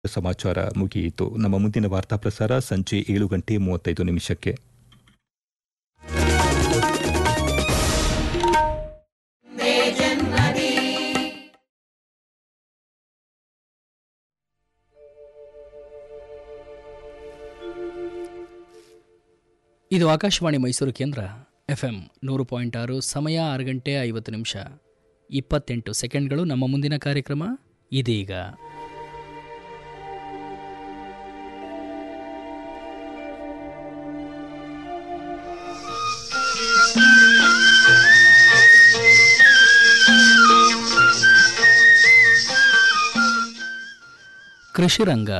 ಸಮಾಚಾರ ಮುಗಿಯಿತು ನಮ್ಮ ಮುಂದಿನ ವಾರ್ತಾ ಪ್ರಸಾರ ಸಂಜೆ ಏಳು ಗಂಟೆ ಮೂವತ್ತೈದು ನಿಮಿಷಕ್ಕೆ ಇದು ಆಕಾಶವಾಣಿ ಮೈಸೂರು ಕೇಂದ್ರ ಎಫ್ ಎಂ ನೂರು ಪಾಯಿಂಟ್ ಆರು ಸಮಯ ಆರು ಗಂಟೆ ಐವತ್ತು ನಿಮಿಷ ಇಪ್ಪತ್ತೆಂಟು ಸೆಕೆಂಡ್ಗಳು ನಮ್ಮ ಮುಂದಿನ ಕಾರ್ಯಕ್ರಮ ಇದೀಗ ಕೃಷಿ ರಂಗ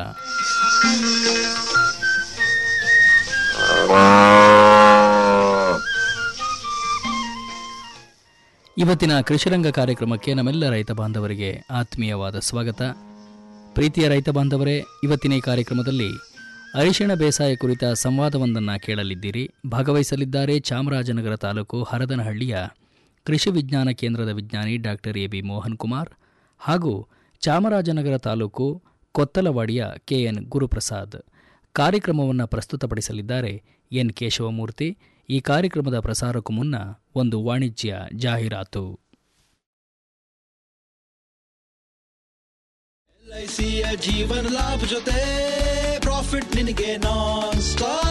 ಇವತ್ತಿನ ಕೃಷಿರಂಗ ಕಾರ್ಯಕ್ರಮಕ್ಕೆ ನಮ್ಮೆಲ್ಲ ರೈತ ಬಾಂಧವರಿಗೆ ಆತ್ಮೀಯವಾದ ಸ್ವಾಗತ ಪ್ರೀತಿಯ ರೈತ ಬಾಂಧವರೇ ಇವತ್ತಿನ ಈ ಕಾರ್ಯಕ್ರಮದಲ್ಲಿ ಅರಿಶಿಣ ಬೇಸಾಯ ಕುರಿತ ಸಂವಾದವೊಂದನ್ನು ಕೇಳಲಿದ್ದೀರಿ ಭಾಗವಹಿಸಲಿದ್ದಾರೆ ಚಾಮರಾಜನಗರ ತಾಲೂಕು ಹರದನಹಳ್ಳಿಯ ಕೃಷಿ ವಿಜ್ಞಾನ ಕೇಂದ್ರದ ವಿಜ್ಞಾನಿ doctor A B Mohan Kumar ಹಾಗೂ ಚಾಮರಾಜನಗರ ತಾಲೂಕು ಕೊತ್ತಲವಾಡಿಯ ಕೆ ಎನ್ ಗುರುಪ್ರಸಾದ್ ಕಾರ್ಯಕ್ರಮವನ್ನು ಪ್ರಸ್ತುತಪಡಿಸಲಿದ್ದಾರೆ ಎನ್ ಕೇಶವಮೂರ್ತಿ ಈ ಕಾರ್ಯಕ್ರಮದ ಪ್ರಸಾರಕ್ಕೂ ಮುನ್ನ ಒಂದು ವಾಣಿಜ್ಯ ಜಾಹೀರಾತು ಎಲ್ಐಸಿಯ ಜೀವನ ಲಾಭ ಜೊತೆ ಪ್ರಾಫಿಟ್ ನಿನಗೆ ನಾನ್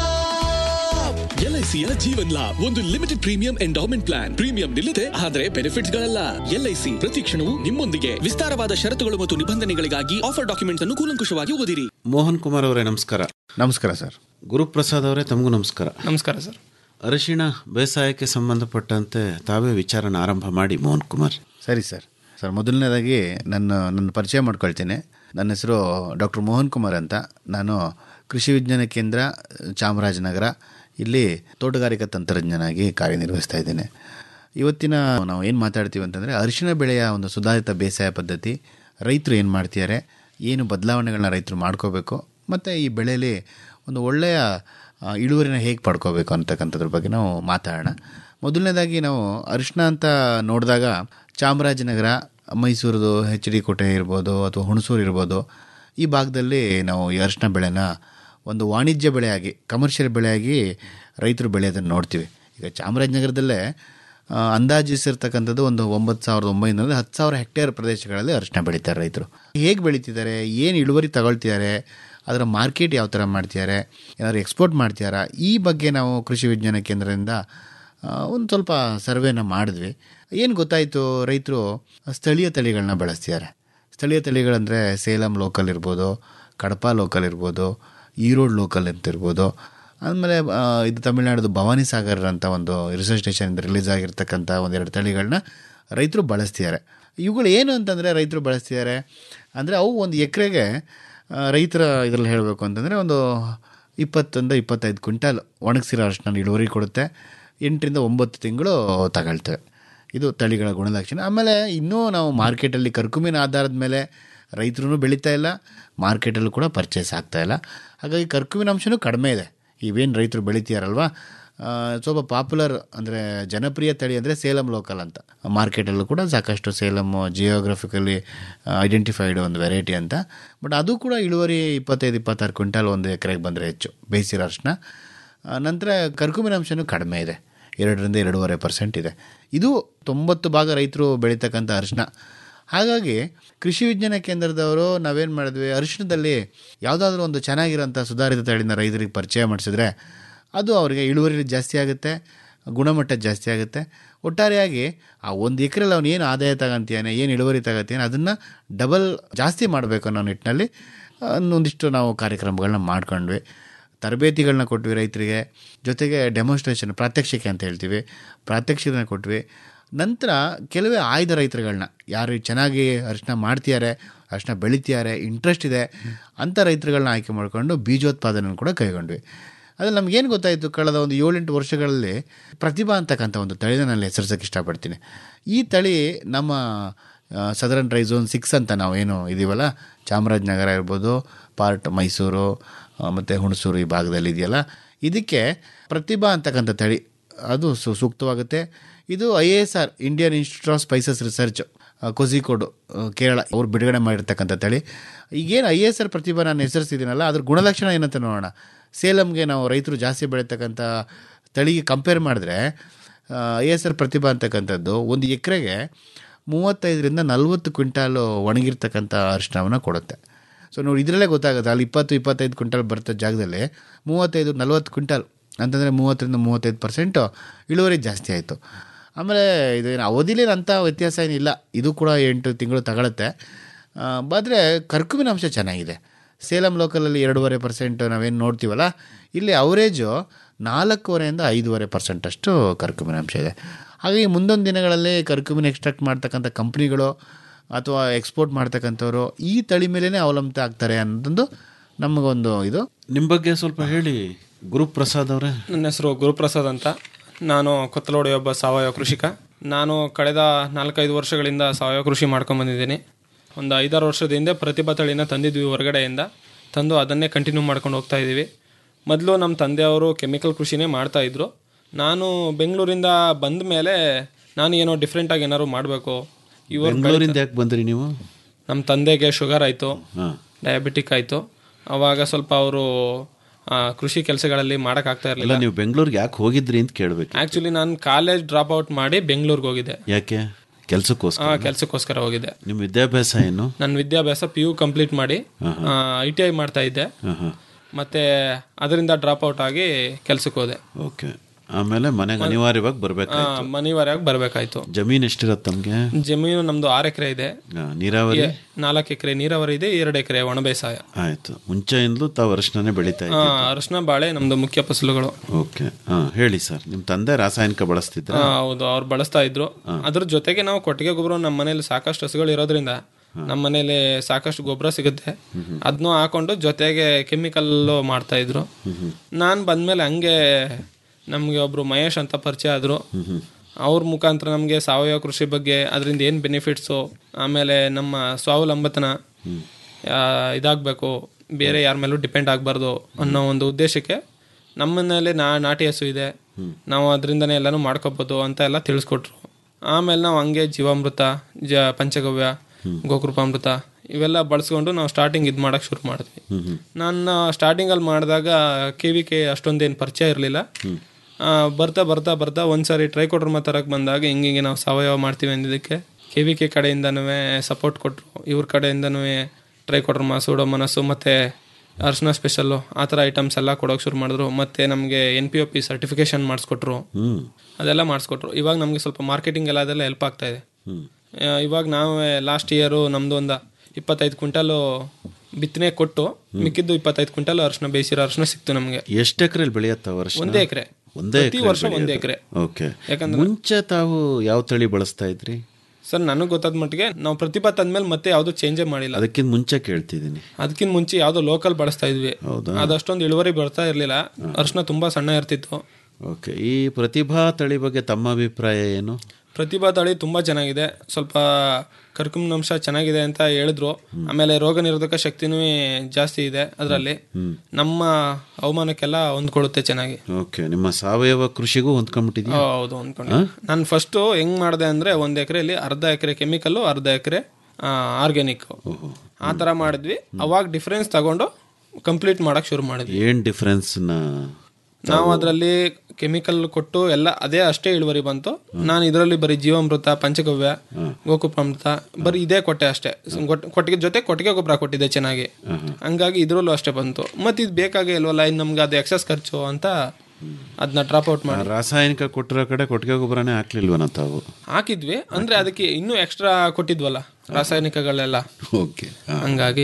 ಸ್ಟಾಪ್ ಎಲ್ಐಸಿಯ ಜೀವನ್ ಲಾಭ್ ಒಂದು limited premium endowment plan premium ನಿಲ್ಲದೆ ಆದರೆ ಬೆನಿಫಿಟ್ಸ್ ಗಳಲ್ಲ ಎಲ್ಐಸಿ ಪ್ರತಿ ಕ್ಷಣವೂ ನಿಮ್ಮೊಂದಿಗೆ ವಿಸ್ತಾರವಾದ ಷರತ್ತುಗಳು ಮತ್ತು ನಿಬಂಧನೆಗಳಿಗಾಗಿ ಆಫರ್ ಡಾಕ್ಯುಮೆಂಟ್ಸ್ ಅನ್ನು ಕೂಲಂಕುಷವಾಗಿ ಓದಿರಿ ಮೋಹನ್ ಕುಮಾರ್ ಅವರೇ ನಮಸ್ಕಾರ ನಮಸ್ಕಾರ ಸರ್ ಗುರುಪ್ರಸಾದ್ ಅವರೇ ತಮಗೂ ನಮಸ್ಕಾರ ನಮಸ್ಕಾರ ಸರ್ ಅರಿಶಿಣ ಬೇಸಾಯಕ್ಕೆ ಸಂಬಂಧಪಟ್ಟಂತೆ ತಾವೇ ವಿಚಾರನ ಆರಂಭ ಮಾಡಿ ಮೋಹನ್ ಕುಮಾರ್ ಸರಿ ಸರ್ ಸರ್ ಮೊದಲನೇದಾಗಿ ನನ್ನ ನನ್ನ ಪರಿಚಯ ಮಾಡ್ಕೊಳ್ತೀನಿ ನನ್ನ ಹೆಸರು ಡಾಕ್ಟರ್ ಮೋಹನ್ ಕುಮಾರ್ ಅಂತ ನಾನು ಕೃಷಿ ವಿಜ್ಞಾನ ಕೇಂದ್ರ ಚಾಮರಾಜನಗರ ಇಲ್ಲಿ ತೋಟಗಾರಿಕಾ ತಂತ್ರಜ್ಞನಾಗಿ ಕಾರ್ಯನಿರ್ವಹಿಸ್ತಾ ಇದ್ದೇನೆ ಇವತ್ತಿನ ನಾವು ಏನು ಮಾತಾಡ್ತೀವಿ ಅಂತಂದರೆ ಅರಿಶಿಣ ಬೆಳೆಯ ಒಂದು ಸುಧಾರಿತ ಬೇಸಾಯ ಪದ್ಧತಿ ರೈತರು ಏನು ಮಾಡ್ತಿದ್ದಾರೆ ಏನು ಬದಲಾವಣೆಗಳನ್ನ ರೈತರು ಮಾಡ್ಕೋಬೇಕು ಮತ್ತು ಈ ಬೆಳೆಯಲ್ಲಿ ಒಂದು ಒಳ್ಳೆಯ ಆ, ಇಳುವರಿನ ಹೇಗೆ ಪಡ್ಕೋಬೇಕು ಅಂತಕ್ಕಂಥದ್ರ ಬಗ್ಗೆ ನಾವು ಮಾತಾಡೋಣ ಮೊದಲನೇದಾಗಿ ನಾವು ಅರಿಶಿನ ಅಂತ ನೋಡಿದಾಗ ಚಾಮರಾಜನಗರ ಮೈಸೂರದು ಎಚ್ ಡಿ ಕೋಟೆ ಇರ್ಬೋದು ಅಥವಾ ಹುಣಸೂರು ಇರ್ಬೋದು ಈ ಭಾಗದಲ್ಲಿ ನಾವು ಈ ಅರಿಶಿನ ಬೆಳೆನ ಒಂದು ವಾಣಿಜ್ಯ ಬೆಳೆಯಾಗಿ ಕಮರ್ಷಿಯಲ್ ಬೆಳೆಯಾಗಿ ರೈತರು ಬೆಳೆಯೋದನ್ನು ನೋಡ್ತೀವಿ ಈಗ ಚಾಮರಾಜನಗರದಲ್ಲೇ ಆ, ಅಂದಾಜಿಸಿರ್ತಕ್ಕಂಥದ್ದು ಒಂದು ಒಂಬತ್ತು ಸಾವಿರದ ಒಂಬೈನೂರ ಹತ್ತು ಸಾವಿರ ಹೆಕ್ಟೇರ್ ಪ್ರದೇಶಗಳಲ್ಲಿ ಅರಿಶಿನ ಬೆಳೀತಾರೆ ರೈತರು ಹೇಗೆ ಬೆಳೀತಿದ್ದಾರೆ ಏನು ಇಳುವರಿ ತಗೊಳ್ತಿದ್ದಾರೆ ಅದರ ಮಾರ್ಕೆಟ್ ಯಾವ ಥರ ಮಾಡ್ತಿದ್ದಾರೆ ಏನಾದ್ರು ಎಕ್ಸ್ಪೋರ್ಟ್ ಮಾಡ್ತಿದ್ದಾರಾ ಈ ಬಗ್ಗೆ ನಾವು ಕೃಷಿ ವಿಜ್ಞಾನ ಕೇಂದ್ರದಿಂದ ಆ, ಒಂದು ಸ್ವಲ್ಪ ಸರ್ವೆನ ಮಾಡಿದ್ವಿ ಏನು ಗೊತ್ತಾಯಿತು ರೈತರು ಸ್ಥಳೀಯ ತಳಿಗಳನ್ನ ಬೆಳೆಸ್ತಿದ್ದಾರೆ ಸ್ಥಳೀಯ ತಳಿಗಳಂದರೆ ಸೇಲಂ ಲೋಕಲ್ ಇರ್ಬೋದು ಕಡಪ ಲೋಕಲ್ ಇರ್ಬೋದು ಈರೋಡ್ ಲೋಕಲ್ ಅಂತ ಇರ್ಬೋದು ಆಮೇಲೆ ಆ, ಇದು ತಮಿಳ್ನಾಡು ಭವಾನಿ ಸಾಗರ್ ಅಂತ ಒಂದು ರಿಸರ್ಚ್ ಸ್ಟೇಷನಿಂದ ರಿಲೀಸ್ ಆಗಿರ್ತಕ್ಕಂಥ ಒಂದೆರಡು ತಳಿಗಳನ್ನ ರೈತರು ಬಳಸ್ತಿದ್ದಾರೆ ಇವುಗಳು ಏನು ಅಂತಂದರೆ ರೈತರು ಬಳಸ್ತಿದ್ದಾರೆ ಅಂದರೆ ಅವು ಒಂದು ಎಕರೆಗೆ ರೈತರ ಇದರಲ್ಲಿ ಹೇಳಬೇಕು ಅಂತಂದರೆ ಒಂದು ಇಪ್ಪತ್ತೊಂದು ಇಪ್ಪತ್ತೈದು ಕ್ವಿಂಟಾಲ್ ಒಣಗಿಸಿರೋ ಅರಿಶಿನ ಇಳುವರಿ ಕೊಡುತ್ತೆ ಎಂಟರಿಂದ ಒಂಬತ್ತು ತಿಂಗಳು ತಗೊಳ್ತೇವೆ ಇದು ತಳಿಗಳ ಗುಣಲಕ್ಷಣ ಆಮೇಲೆ ಇನ್ನೂ ನಾವು ಮಾರ್ಕೆಟಲ್ಲಿ ಕರ್ಕುಮಿನ ಆಧಾರದ ಮೇಲೆ ರೈತರು ಬೆಳೀತಾ ಇಲ್ಲ ಮಾರ್ಕೆಟಲ್ಲೂ ಕೂಡ ಪರ್ಚೇಸ್ ಆಗ್ತಾ ಇಲ್ಲ ಹಾಗಾಗಿ ಕರ್ಕುವಿನ ಅಂಶನೂ ಕಡಿಮೆ ಇದೆ ಇವೇನು ರೈತರು ಬೆಳಿತೀಯಾರಲ್ವ ಆ, ಸ್ವಲ್ಪ ಪಾಪ್ಯುಲರ್ ಅಂದರೆ ಜನಪ್ರಿಯ ತಳಿ ಅಂದರೆ ಸೇಲಂ ಲೋಕಲ್ ಅಂತ ಮಾರ್ಕೆಟಲ್ಲೂ ಕೂಡ ಸಾಕಷ್ಟು ಸೇಲಮ್ ಜಿಯೋಗ್ರಫಿಕಲಿ ಐಡೆಂಟಿಫೈಡ್ ಒಂದು ವೆರೈಟಿ ಅಂತ ಬಟ್ ಅದು ಕೂಡ ಇಳುವರಿ ಇಪ್ಪತ್ತೈದು ಇಪ್ಪತ್ತಾರು ಕ್ವಿಂಟಾಲ್ ಒಂದು ಎಕರೆಗೆ ಬಂದರೆ ಹೆಚ್ಚು ಬೇಯಿಸಿರೋ ಅರಿಶಿನ ಆ, ನಂತರ ಕರ್ಕುಮಿನ ಅಂಶನೂ ಕಡಿಮೆ ಇದೆ ಎರಡರಿಂದ ಎರಡೂವರೆ ಪರ್ಸೆಂಟ್ ಇದೆ ಇದು ತೊಂಬತ್ತು ಭಾಗ ರೈತರು ಬೆಳೀತಕ್ಕಂಥ ಅರಿಶಿನ ಹಾಗಾಗಿ ಕೃಷಿ ವಿಜ್ಞಾನ ಕೇಂದ್ರದವರು ನಾವೇನು ಮಾಡಿದ್ವಿ ಅರಿಶಿಣದಲ್ಲಿ ಯಾವುದಾದ್ರೂ ಒಂದು ಚೆನ್ನಾಗಿರೋಂಥ ಸುಧಾರಿತ ತಳಿನ ರೈತರಿಗೆ ಪರಿಚಯ ಮಾಡಿಸಿದ್ರೆ ಅದು ಅವರಿಗೆ ಇಳುವರಿ ಜಾಸ್ತಿ ಆಗುತ್ತೆ ಗುಣಮಟ್ಟ ಜಾಸ್ತಿ ಆಗುತ್ತೆ ಒಟ್ಟಾರೆಯಾಗಿ ಆ ಒಂದು ಎಕರೆಲ್ಲಿ ಅವನು ಏನು ಆದಾಯ ತಗೊಂತಾನೆ ಏನು ಇಳುವರಿ ತಗೋತಾನೆ ಅದನ್ನು ಡಬಲ್ ಜಾಸ್ತಿ ಮಾಡಬೇಕು ಅನ್ನೋ ನಿಟ್ಟಿನಲ್ಲಿ ಆ, ಒಂದಿಷ್ಟು ನಾವು ಕಾರ್ಯಕ್ರಮಗಳನ್ನ ಮಾಡ್ಕೊಂಡ್ವಿ ತರಬೇತಿಗಳನ್ನ ಕೊಟ್ವಿ ರೈತರಿಗೆ ಜೊತೆಗೆ ಡೆಮೋನ್ಸ್ಟ್ರೇಷನ್ ಪ್ರಾತ್ಯಕ್ಷಿಕೆ ಅಂತ ಹೇಳ್ತೀವಿ ಪ್ರಾತ್ಯಕ್ಷಿಕೆನ ಕೊಟ್ವಿ ನಂತರ ಕೆಲವೇ ಆಯ್ದ ರೈತರುಗಳನ್ನ ಯಾರು ಚೆನ್ನಾಗಿ ಅರಿಶಿನ ಮಾಡ್ತಿದ್ದಾರೆ ಅರಿಶಿನ ಬೆಳಿತಿದ್ದಾರೆ ಇಂಟ್ರೆಸ್ಟ್ ಇದೆ ಅಂಥ ರೈತರುಗಳನ್ನ ಆಯ್ಕೆ ಮಾಡಿಕೊಂಡು ಬೀಜೋತ್ಪಾದನೆ ಕೂಡ ಕೈಗೊಂಡ್ವಿ ಅದ್ರಲ್ಲಿ ನಮಗೇನು ಗೊತ್ತಾಯಿತು ಕಳೆದ ಒಂದು ಏಳೆಂಟು ವರ್ಷಗಳಲ್ಲಿ ಪ್ರತಿಭಾ ಅಂತಕ್ಕಂಥ ಒಂದು ತಳಿನ ನಾನು ಹೆಸರಿಸೋಕ್ಕೆ ಇಷ್ಟಪಡ್ತೀನಿ ಈ ತಳಿ ನಮ್ಮ ಸದರನ್ ರೈ ಝೋನ್ ಸಿಕ್ಸ್ ಅಂತ ನಾವು ಏನು ಇದೀವಲ್ಲ ಚಾಮರಾಜನಗರ ಇರ್ಬೋದು ಪಾರ್ಟ್ ಮೈಸೂರು ಮತ್ತು ಹುಣಸೂರು ಈ ಭಾಗದಲ್ಲಿ ಇದೆಯಲ್ಲ ಇದಕ್ಕೆ ಪ್ರತಿಭಾ ಅಂತಕ್ಕಂಥ ತಳಿ ಅದು ಸು ಸೂಕ್ತವಾಗುತ್ತೆ ಇದು I A S R Indian Institute of Spices Research ಆ, ಕೋಝಿಕೋಡು ಆ, ಕೇರಳ ಅವ್ರು ಬಿಡುಗಡೆ ಮಾಡಿರ್ತಕ್ಕಂಥ ತಳಿ ಈಗೇನು ಐ ಎಸ್ ಆರ್ ಪ್ರತಿಭಾ ನಾನು ಹೆಸರಿಸಿದ್ದೀನಲ್ಲ ಅದ್ರ ಗುಣಲಕ್ಷಣ ಏನಂತ ನೋಡೋಣ ಸೇಲಂಗೆ ನಾವು ರೈತರು ಜಾಸ್ತಿ ಬೆಳೀತಕ್ಕಂಥ ತಳಿಗೆ ಕಂಪೇರ್ ಮಾಡಿದ್ರೆ ಐ ಎಸ್ ಆರ್ ಪ್ರತಿಭಾ ಅಂತಕ್ಕಂಥದ್ದು ಒಂದು ಎಕರೆಗೆ ಮೂವತ್ತೈದರಿಂದ ನಲ್ವತ್ತು ಕ್ವಿಂಟಾಲು ಒಣಗಿರ್ತಕ್ಕಂಥ ಅರಿಶಿಣವನ್ನು ಕೊಡುತ್ತೆ ಸೊ ನೋಡಿ ಇದರಲ್ಲೇ ಗೊತ್ತಾಗುತ್ತೆ ಅಲ್ಲಿ ಇಪ್ಪತ್ತು ಇಪ್ಪತ್ತೈದು ಕ್ವಿಂಟಾಲ್ ಬರ್ತೋ ಜಾಗದಲ್ಲಿ ಮೂವತ್ತೈದು ನಲ್ವತ್ತು ಕ್ವಿಂಟಾಲ್ ಅಂತಂದರೆ ಮೂವತ್ತರಿಂದ ಮೂವತ್ತೈದು ಪರ್ಸೆಂಟು ಇಳುವರಿ ಜಾಸ್ತಿ ಆಯಿತು ಆಮೇಲೆ ಇದೇನು ಅವಧಿಲೇನು ಅಂಥ ವ್ಯತ್ಯಾಸ ಏನಿಲ್ಲ ಇದು ಕೂಡ ಎಂಟು ತಿಂಗಳು ತಗೊಳುತ್ತೆ ಆದರೆ ಕರ್ಕುವಿನ ಅಂಶ ಚೆನ್ನಾಗಿದೆ ಸೇಲಂ ಲೋಕಲಲ್ಲಿ ಎರಡೂವರೆ ಪರ್ಸೆಂಟ್ ನಾವೇನು ನೋಡ್ತೀವಲ್ಲ ಇಲ್ಲಿ ಅವರೇಜು ನಾಲ್ಕೂವರೆಯಿಂದ ಐದೂವರೆ ಪರ್ಸೆಂಟಷ್ಟು ಕರ್ಕುವಿನ ಅಂಶ ಇದೆ ಹಾಗಾಗಿ ಮುಂದೊಂದು ದಿನಗಳಲ್ಲಿ ಕರ್ಕುವಿನ ಎಕ್ಸ್ಟ್ರಾಕ್ಟ್ ಮಾಡ್ತಕ್ಕಂಥ ಕಂಪ್ನಿಗಳು ಅಥವಾ ಎಕ್ಸ್ಪೋರ್ಟ್ ಮಾಡ್ತಕ್ಕಂಥವ್ರು ಈ ತಳಿ ಮೇಲೇ ಅವಲಂಬಿತ ಆಗ್ತಾರೆ ಅನ್ನೋದೊಂದು ನಮಗೊಂದು ಇದು ನಿಮ್ಮ ಬಗ್ಗೆ ಸ್ವಲ್ಪ ಹೇಳಿ ಗುರುಪ್ರಸಾದ್ ಅವರೇ ನನ್ನ ಹೆಸರು ಗುರುಪ್ರಸಾದ್ ಅಂತ ನಾನು ಕೊತ್ತಲೋಡಿ ಒಬ್ಬ ಸಾವಯವ ಕೃಷಿಕ ನಾನು ಕಳೆದ ನಾಲ್ಕೈದು ವರ್ಷಗಳಿಂದ ಸಾವಯವ ಕೃಷಿ ಮಾಡ್ಕೊಂಬಂದಿದ್ದೀನಿ ಒಂದು ಐದಾರು ವರ್ಷದ ಹಿಂದೆ ಪ್ರತಿಭಾ ತಳಿನ ತಂದಿದ್ವಿ ಹೊರಗಡೆಯಿಂದ ತಂದು ಅದನ್ನೇ ಕಂಟಿನ್ಯೂ ಮಾಡ್ಕೊಂಡು ಹೋಗ್ತಾ ಇದ್ದೀವಿ ಮೊದಲು ನಮ್ಮ ತಂದೆಯವರು ಕೆಮಿಕಲ್ ಕೃಷಿನೇ ಮಾಡ್ತಾಯಿದ್ರು ನಾನು ಬೆಂಗಳೂರಿಂದ ಬಂದ ಮೇಲೆ ನಾನು ಏನೋ ಡಿಫ್ರೆಂಟಾಗಿ ಏನಾದ್ರು ಮಾಡಬೇಕು ಇವರು ಬೆಂಗಳೂರಿಂದ ಯಾಕೆ ಬಂದ್ರಿ ನೀವು ನಮ್ಮ ತಂದೆಗೆ ಶುಗರ್ ಆಯಿತು ಹಾಂ ಡಯಾಬಿಟಿಕ್ ಆಯಿತು ಅವಾಗ ಸ್ವಲ್ಪ ಅವರು ಕೃಷಿ ಕೆಲಸಗಳಲ್ಲಿ ಮಾಡೋಕ್ಕಾಗ್ತಾ ಅಲ್ಲ ಇರಲಿಲ್ಲ ನೀವು ಬೆಂಗಳೂರಿಗೆ ಯಾಕೆ ಹೋಗಿದ್ರಿ ಅಂತ ಕೇಳಬೇಕು ಆ್ಯಕ್ಚುಲಿ ನಾನು ಕಾಲೇಜ್ ಡ್ರಾಪ್ ಔಟ್ ಮಾಡಿ ಬೆಂಗಳೂರಿಗೆ ಹೋಗಿದ್ದೆ ಯಾಕೆ ಕೆಲಸಕ್ಕೋಸ್ಕರ ಆ ಕೆಲಸಕ್ಕೋಸ್ಕರ ಹೋಗಿದ್ದೆ ನಿಮ್ಮ ವಿದ್ಯಾಭ್ಯಾಸ ಏನು ನನ್ನ ವಿದ್ಯಾಭ್ಯಾಸ ಪಿ ಯು ಕಂಪ್ಲೀಟ್ ಮಾಡಿ ಐ ಟಿ ಐ ಮಾಡ್ತಾ ಇದ್ದೆ ಹಾಂ ಹಾಂ ಮತ್ತೆ ಅದರಿಂದ ಡ್ರಾಪ್ ಔಟ್ ಆಗಿ ಕೆಲ್ಸಕ್ಕೆ ಹೋದೆ ಓಕೆ ಆಮೇಲೆ ಮನೆಗೆ ಅನಿವಾರ್ಯವಾಗಿ ಬರ್ಬೇಕು ಮನೆವರೆಗೆ ಬರಬೇಕಾಯ್ತು ಜಮೀನ್ ಎಷ್ಟಿರತ್ತೆ ತಮಗೆ ಜಮೀನು ನಮ್ದು ಆರು ಎಕರೆ ಇದೆ ನೀರಾವರಿ ನಾಲ್ಕು ಎಕರೆ ನೀರಾವರಿ ಇದೆ ಎರಡು ಎಕರೆ ಒಣ ಬೇಸಾಯ ಆಯ್ತು ಮುಂಚೆಯಿಂದಲೂ ತಾವು ಅರಿಶಿಣನೇ ಬೆಳೀತಾ ಆ, ಇದ್ದೀವಿ ಅರಿಶಿನ ಬಾಳೆ ನಮ್ದು ಮುಖ್ಯ ಫಸಲುಗಳು ಓಕೆ ಹಾಂ ಹೇಳಿ ಸರ್ ನಿಮ್ಮ ತಂದೆ ರಾಸಾಯನಿಕ ಬಳಸ್ತಿದ್ರ ಆ, ಹೌದು ಅವ್ರು ಬಳಸ್ತಾ ಇದ್ರು ಅದ್ರ ಜೊತೆಗೆ ನಾವು ಕೊಟ್ಟಿಗೆ ಗೊಬ್ಬರ ನಮ್ಮ ಮನೇಲಿ ಸಾಕಷ್ಟು ಹಸುಗಳು ಇರೋದ್ರಿಂದ ನಮ್ಮ ಮನೇಲಿ ಸಾಕಷ್ಟು ಗೊಬ್ಬರ ಸಿಗುತ್ತೆ ಅದನ್ನೂ ಹಾಕೊಂಡು ಜೊತೆಗೆ ಕೆಮಿಕಲ್ ಮಾಡ್ತಾ ಇದ್ರು ನಾನು ಬಂದ್ಮೇಲೆ ಹಂಗೆ ನಮಗೆ ಒಬ್ರು ಮಹೇಶ್ ಅಂತ ಪರಿಚಯ ಆದ್ರು ಅವ್ರ ಮುಖಾಂತರ ನಮಗೆ ಸಾವಯವ ಕೃಷಿ ಬಗ್ಗೆ ಅದರಿಂದ ಏನು ಬೆನಿಫಿಟ್ಸು ಆಮೇಲೆ ನಮ್ಮ ಸ್ವಾವಲಂಬತನ ಇದಾಗಬೇಕು ಬೇರೆ ಯಾರ ಮೇಲೂ ಡಿಪೆಂಡ್ ಆಗಬಾರ್ದು ಅನ್ನೋ ಒಂದು ಉದ್ದೇಶಕ್ಕೆ ನಮ್ಮ ಮನೇಲಿ ನಾ ನಾಟಿ ಹಸು ಇದೆ ನಾವು ಅದರಿಂದನೇ ಎಲ್ಲನೂ ಮಾಡ್ಕೋಬೋದು ಅಂತ ಎಲ್ಲ ತಿಳಿಸ್ಕೊಟ್ರು ಆಮೇಲೆ ನಾವು ಹಂಗೆ ಜೀವಾಮೃತ ಜ ಪಂಚಗವ್ಯ ಗೋಕೃಪಾಮೃತ ಇವೆಲ್ಲ ಬಳಸ್ಕೊಂಡು ನಾವು ಸ್ಟಾರ್ಟಿಂಗ್ ಇದು ಮಾಡೋಕೆ ಶುರು ಮಾಡಿದ್ವಿ ನಾನು ಸ್ಟಾರ್ಟಿಂಗಲ್ಲಿ ಮಾಡಿದಾಗ ಕೆ ವಿ ಕೆ ಅಷ್ಟೊಂದೇನು ಪರಿಚಯ ಇರಲಿಲ್ಲ ಬರ್ತಾ ಬರ್ತಾ ಬರ್ತಾ ಒಂದ್ಸಾರಿ ಟ್ರೈಕೋಡ್ರಮ ತರಕ್ಕೆ ಬಂದಾಗ ಹಿಂಗೆ ಹಿಂಗೆ ನಾವು ಸಾವಯವ ಮಾಡ್ತೀವಿ ಅಂದಿದ್ದಕ್ಕೆ ಕೆ ವಿ ಕೆ ಕಡೆಯಿಂದನೂ ಸಪೋರ್ಟ್ ಕೊಟ್ಟರು ಇವ್ರ ಕಡೆಯಿಂದನೂ ಟ್ರೈಕೋಡ್ರಮ ಸೂಡೋಮನಸ್ಸು ಮತ್ತು ಅರ್ಶನ ಸ್ಪೆಷಲ್ಲು ಆ ಥರ ಐಟಮ್ಸ್ ಎಲ್ಲ ಕೊಡೋಕೆ ಶುರು ಮಾಡಿದ್ರು ಮತ್ತು ನಮಗೆ N P O P certification ಮಾಡಿಸ್ಕೊಟ್ರು ಅದೆಲ್ಲ ಮಾಡಿಸ್ಕೊಟ್ರು ಇವಾಗ ನಮಗೆ ಸ್ವಲ್ಪ ಮಾರ್ಕೆಟಿಂಗ್ ಎಲ್ಲ ಅದೆಲ್ಲ ಹೆಲ್ಪ್ ಆಗ್ತಾ ಇದೆ ಆ, ಇವಾಗ ನಾವು ಲಾಸ್ಟ್ ಇಯರು ನಮ್ದು ಒಂದು ಇಪ್ಪತ್ತೈದು ಕ್ವಿಂಟಲು ಬಿತ್ತನೆ ಕೊಟ್ಟು ಮಿಕ್ಕಿದ್ದು ಇಪ್ಪತ್ತೈದು ಕ್ವಿಂಟಲ್ ಅರ್ಶನ ಬೇಯಿಸಿರೋ ಅರ್ಶನ ಸಿಕ್ತು ನಮಗೆ ಎಷ್ಟು ಎಕರೆಲಿ ಬೆಳೆಯತ್ತ ವರ್ಷ ಒಂದೇ ಎಕರೆ ಒಂದೇ ಪ್ರತಿ ವರ್ಷ ಒಂದೇ ಎಕರೆ ಓಕೆ ಯಾಕಂದ್ರೆ ಮುಂಚೆ ತಾವು ಯಾವ ತಳಿ ಬಳಸ್ತಾ ಇದ್ರಿ ಸರ್ ನನಗೆ ಗೊತ್ತಾದ ಮಟ್ಟಿಗೆ ನಾವು ಪ್ರತಿಭಾ ತಂದ್ಮೇಲೆ ಮತ್ತೆ ಯಾವುದು ಚೇಂಜೇ ಮಾಡಿಲ್ಲ ಅದಕ್ಕಿಂತ ಮುಂಚೆ ಕೇಳ್ತಿದ್ದೀನಿ ಅದಕ್ಕಿಂತ ಮುಂಚೆ ಯಾವುದೋ ಲೋಕಲ್ ಬಳಸ್ತಾ ಇದ್ವಿ ಹೌದಾ? ಅದಷ್ಟೊಂದು ಇಳುವರಿ ಬರ್ತಾ ಇರಲಿಲ್ಲ ಅರ್ಶನ ತುಂಬಾ ಸಣ್ಣ ಇರ್ತಿತ್ತು ಓಕೆ ಈ ಪ್ರತಿಭಾ ತಳಿ ಬಗ್ಗೆ ತಮ್ಮ ಅಭಿಪ್ರಾಯ ಏನು ಪ್ರತಿಭಾ ತಳಿ ತುಂಬಾ ಚೆನ್ನಾಗಿದೆ ಸ್ವಲ್ಪ ಕರ್ಕುಂಬನಾಂಶ ಚೆನ್ನಾಗಿದೆ ಅಂತ ಹೇಳಿದ್ರು ಆಮೇಲೆ ರೋಗ ನಿರೋಧಕ ಶಕ್ತಿನೂ ಜಾಸ್ತಿ ಇದೆ ಅದರಲ್ಲಿ ನಮ್ಮ ಹವಾಮಾನಕ್ಕೆಲ್ಲ ಹೊಂದ್ಕೊಳ್ಳುತ್ತೆ ಚೆನ್ನಾಗಿ ಓಕೆ ನಿಮ್ಮ ಸಾವಯವ ಕೃಷಿಗೂ ಹೊಂದ್ಕೊಂಡ್ಬಿಟ್ಟಿದ್ಯಾ ಹೌದು ಅಂದ್ಕೊಂಡು ನಾನು ಫಸ್ಟು ಹೆಂಗ್ ಮಾಡಿದೆ ಅಂದ್ರೆ ಒಂದ್ ಎಕರೆಲಿ ಅರ್ಧ ಎಕರೆ ಕೆಮಿಕಲ್ಲು ಅರ್ಧ ಎಕರೆ ಆರ್ಗ್ಯಾನಿಕ್ ಆ ಥರ ಮಾಡಿದ್ವಿ ಅವಾಗ ಡಿಫ್ರೆನ್ಸ್ ತಗೊಂಡು ಕಂಪ್ಲೀಟ್ ಮಾಡಕ್ ಶುರು ಮಾಡಿದ್ವಿ ಏನ್ ಡಿಫ್ರೆನ್ಸ್ ನ ನಾವು ಅದರಲ್ಲಿ ಕೆಮಿಕಲ್ ಕೊಟ್ಟು ಎಲ್ಲ ಅದೇ ಅಷ್ಟೇ ಇಳುವರಿ ಬಂತು ನಾನು ಇದರಲ್ಲಿ ಬರೀ ಜೀವಾಮೃತ ಪಂಚಗವ್ಯ ಗೋಕುಪಾಮೃತ ಬರೀ ಇದೇ ಕೊಟ್ಟೆ ಅಷ್ಟೇ ಸ- ಗೊಟ್- ಕೊಟ್ಟಿಗೆ ಜೊತೆ ಕೊಟ್ಟಿಗೆ ಗೊಬ್ಬರ ಕೊಟ್ಟಿದ್ದೆ ಚೆನ್ನಾಗಿ ಹಂಗಾಗಿ ಇದ್ರಲ್ಲೂ ಅಷ್ಟೇ ಬಂತು ಮತ್ತೆ ಇದು ಬೇಕಾಗೇ ಇಲ್ವಲ್ಲ ಇನ್ನು ನಮ್ಗೆ ಅದು ಎಕ್ಸಸ್ ಖರ್ಚು ಅಂತ ಅದನ್ನ ಡ್ರಾಪ್ ಔಟ್ ಮಾಡಿ ರಾಸಾಯನಿಕ ಕೊಟ್ಟಿರೋ ಕಡೆ ಕೊಟ್ಟಿಗೆ ಗೊಬ್ಬರನೇ ಹಾಕ್ಲಿಲ್ವನ ತಾವು ಹಾಕಿದ್ವಿ ಅಂದ್ರೆ ಅದಕ್ಕೆ ಇನ್ನೂ ಎಕ್ಸ್ಟ್ರಾ ಕೊಟ್ಟಿದ್ವಲ್ಲ ರಾಸಾಯನಿಕಗಳೆಲ್ಲ ಓಕೆ ಹಂಗಾಗಿ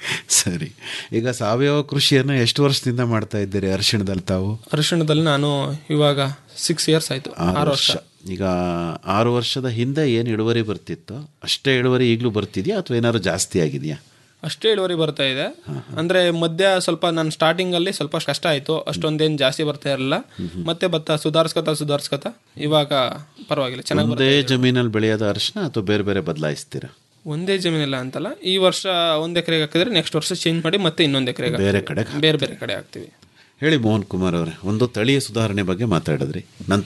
ಸರಿ ಈಗ ಸಾವಯವ ಕೃಷಿಯನ್ನು ಎಷ್ಟು ವರ್ಷದಿಂದ ಮಾಡ್ತಾ ಇದ್ದೀರಿ ಅರಿಶಿಣದಲ್ಲಿ ತಾವು ಅರಿಶಿಣದಲ್ಲಿ ನಾನು ಇವಾಗ ಸಿಕ್ಸ್ ಇಯರ್ಸ್ ಆಯ್ತು ಆರು ವರ್ಷ ಈಗ ಆರು ವರ್ಷದ ಹಿಂದೆ ಏನು ಇಳುವರಿ ಬರ್ತಿತ್ತು ಅಷ್ಟೇ ಇಳುವರಿ ಈಗಲೂ ಬರ್ತಿದ್ಯಾ ಅಥವಾ ಏನಾದ್ರು ಜಾಸ್ತಿ ಆಗಿದೆಯಾ ಅಷ್ಟೇ ಇಳುವರಿ ಬರ್ತಾ ಇದೆ ಅಂದ್ರೆ ಮಧ್ಯ ಸ್ವಲ್ಪ ನಾನು ಸ್ಟಾರ್ಟಿಂಗ್ ಅಲ್ಲಿ ಸ್ವಲ್ಪ ಕಷ್ಟ ಆಯ್ತು ಅಷ್ಟೊಂದೇನು ಜಾಸ್ತಿ ಬರ್ತಾ ಇರಲಿಲ್ಲ ಮತ್ತೆ ಭತ್ತ ಸುಧಾರಿಸ್ಕೊತಾ ಸುಧಾರಿಸ್ಕೊತಾ ಇವಾಗ ಪರವಾಗಿಲ್ಲ ಚೆನ್ನಾಗಿ ಒಂದೇ ಜಮೀನಲ್ಲಿ ಬೆಳೆಯೋದ ಅರಿಶಿನ ಅಥವಾ ಬೇರೆ ಬೇರೆ ಬದಲಾಯಿಸ್ತೀರಾ ಒಂದೇ ಜಮೀನಿಲ್ಲ ಅಂತಲ್ಲ ಈ ವರ್ಷ ಒಂದ್ ಎಕರೆಗೆ ಹಾಕಿದ್ರೆ ನೆಕ್ಸ್ಟ್ ವರ್ಷ ಚೇಂಜ್ ಮಾಡಿ ಮತ್ತೆ ಇನ್ನೊಂದ್ ಎಕರೆಗೆ ಬೇರೆ ಕಡೆ ಬೇರೆ ಬೇರೆ ಕಡೆ ಹಾಕ್ತಿವಿ ಹೇಳಿ ಮೋಹನ್ ಕುಮಾರ್ ಅವರೇ ಒಂದು ತಳಿಯ ಸುಧಾರಣೆ ಬಗ್ಗೆ ಮಾತಾಡಿದ್ರಿ ನಂತರ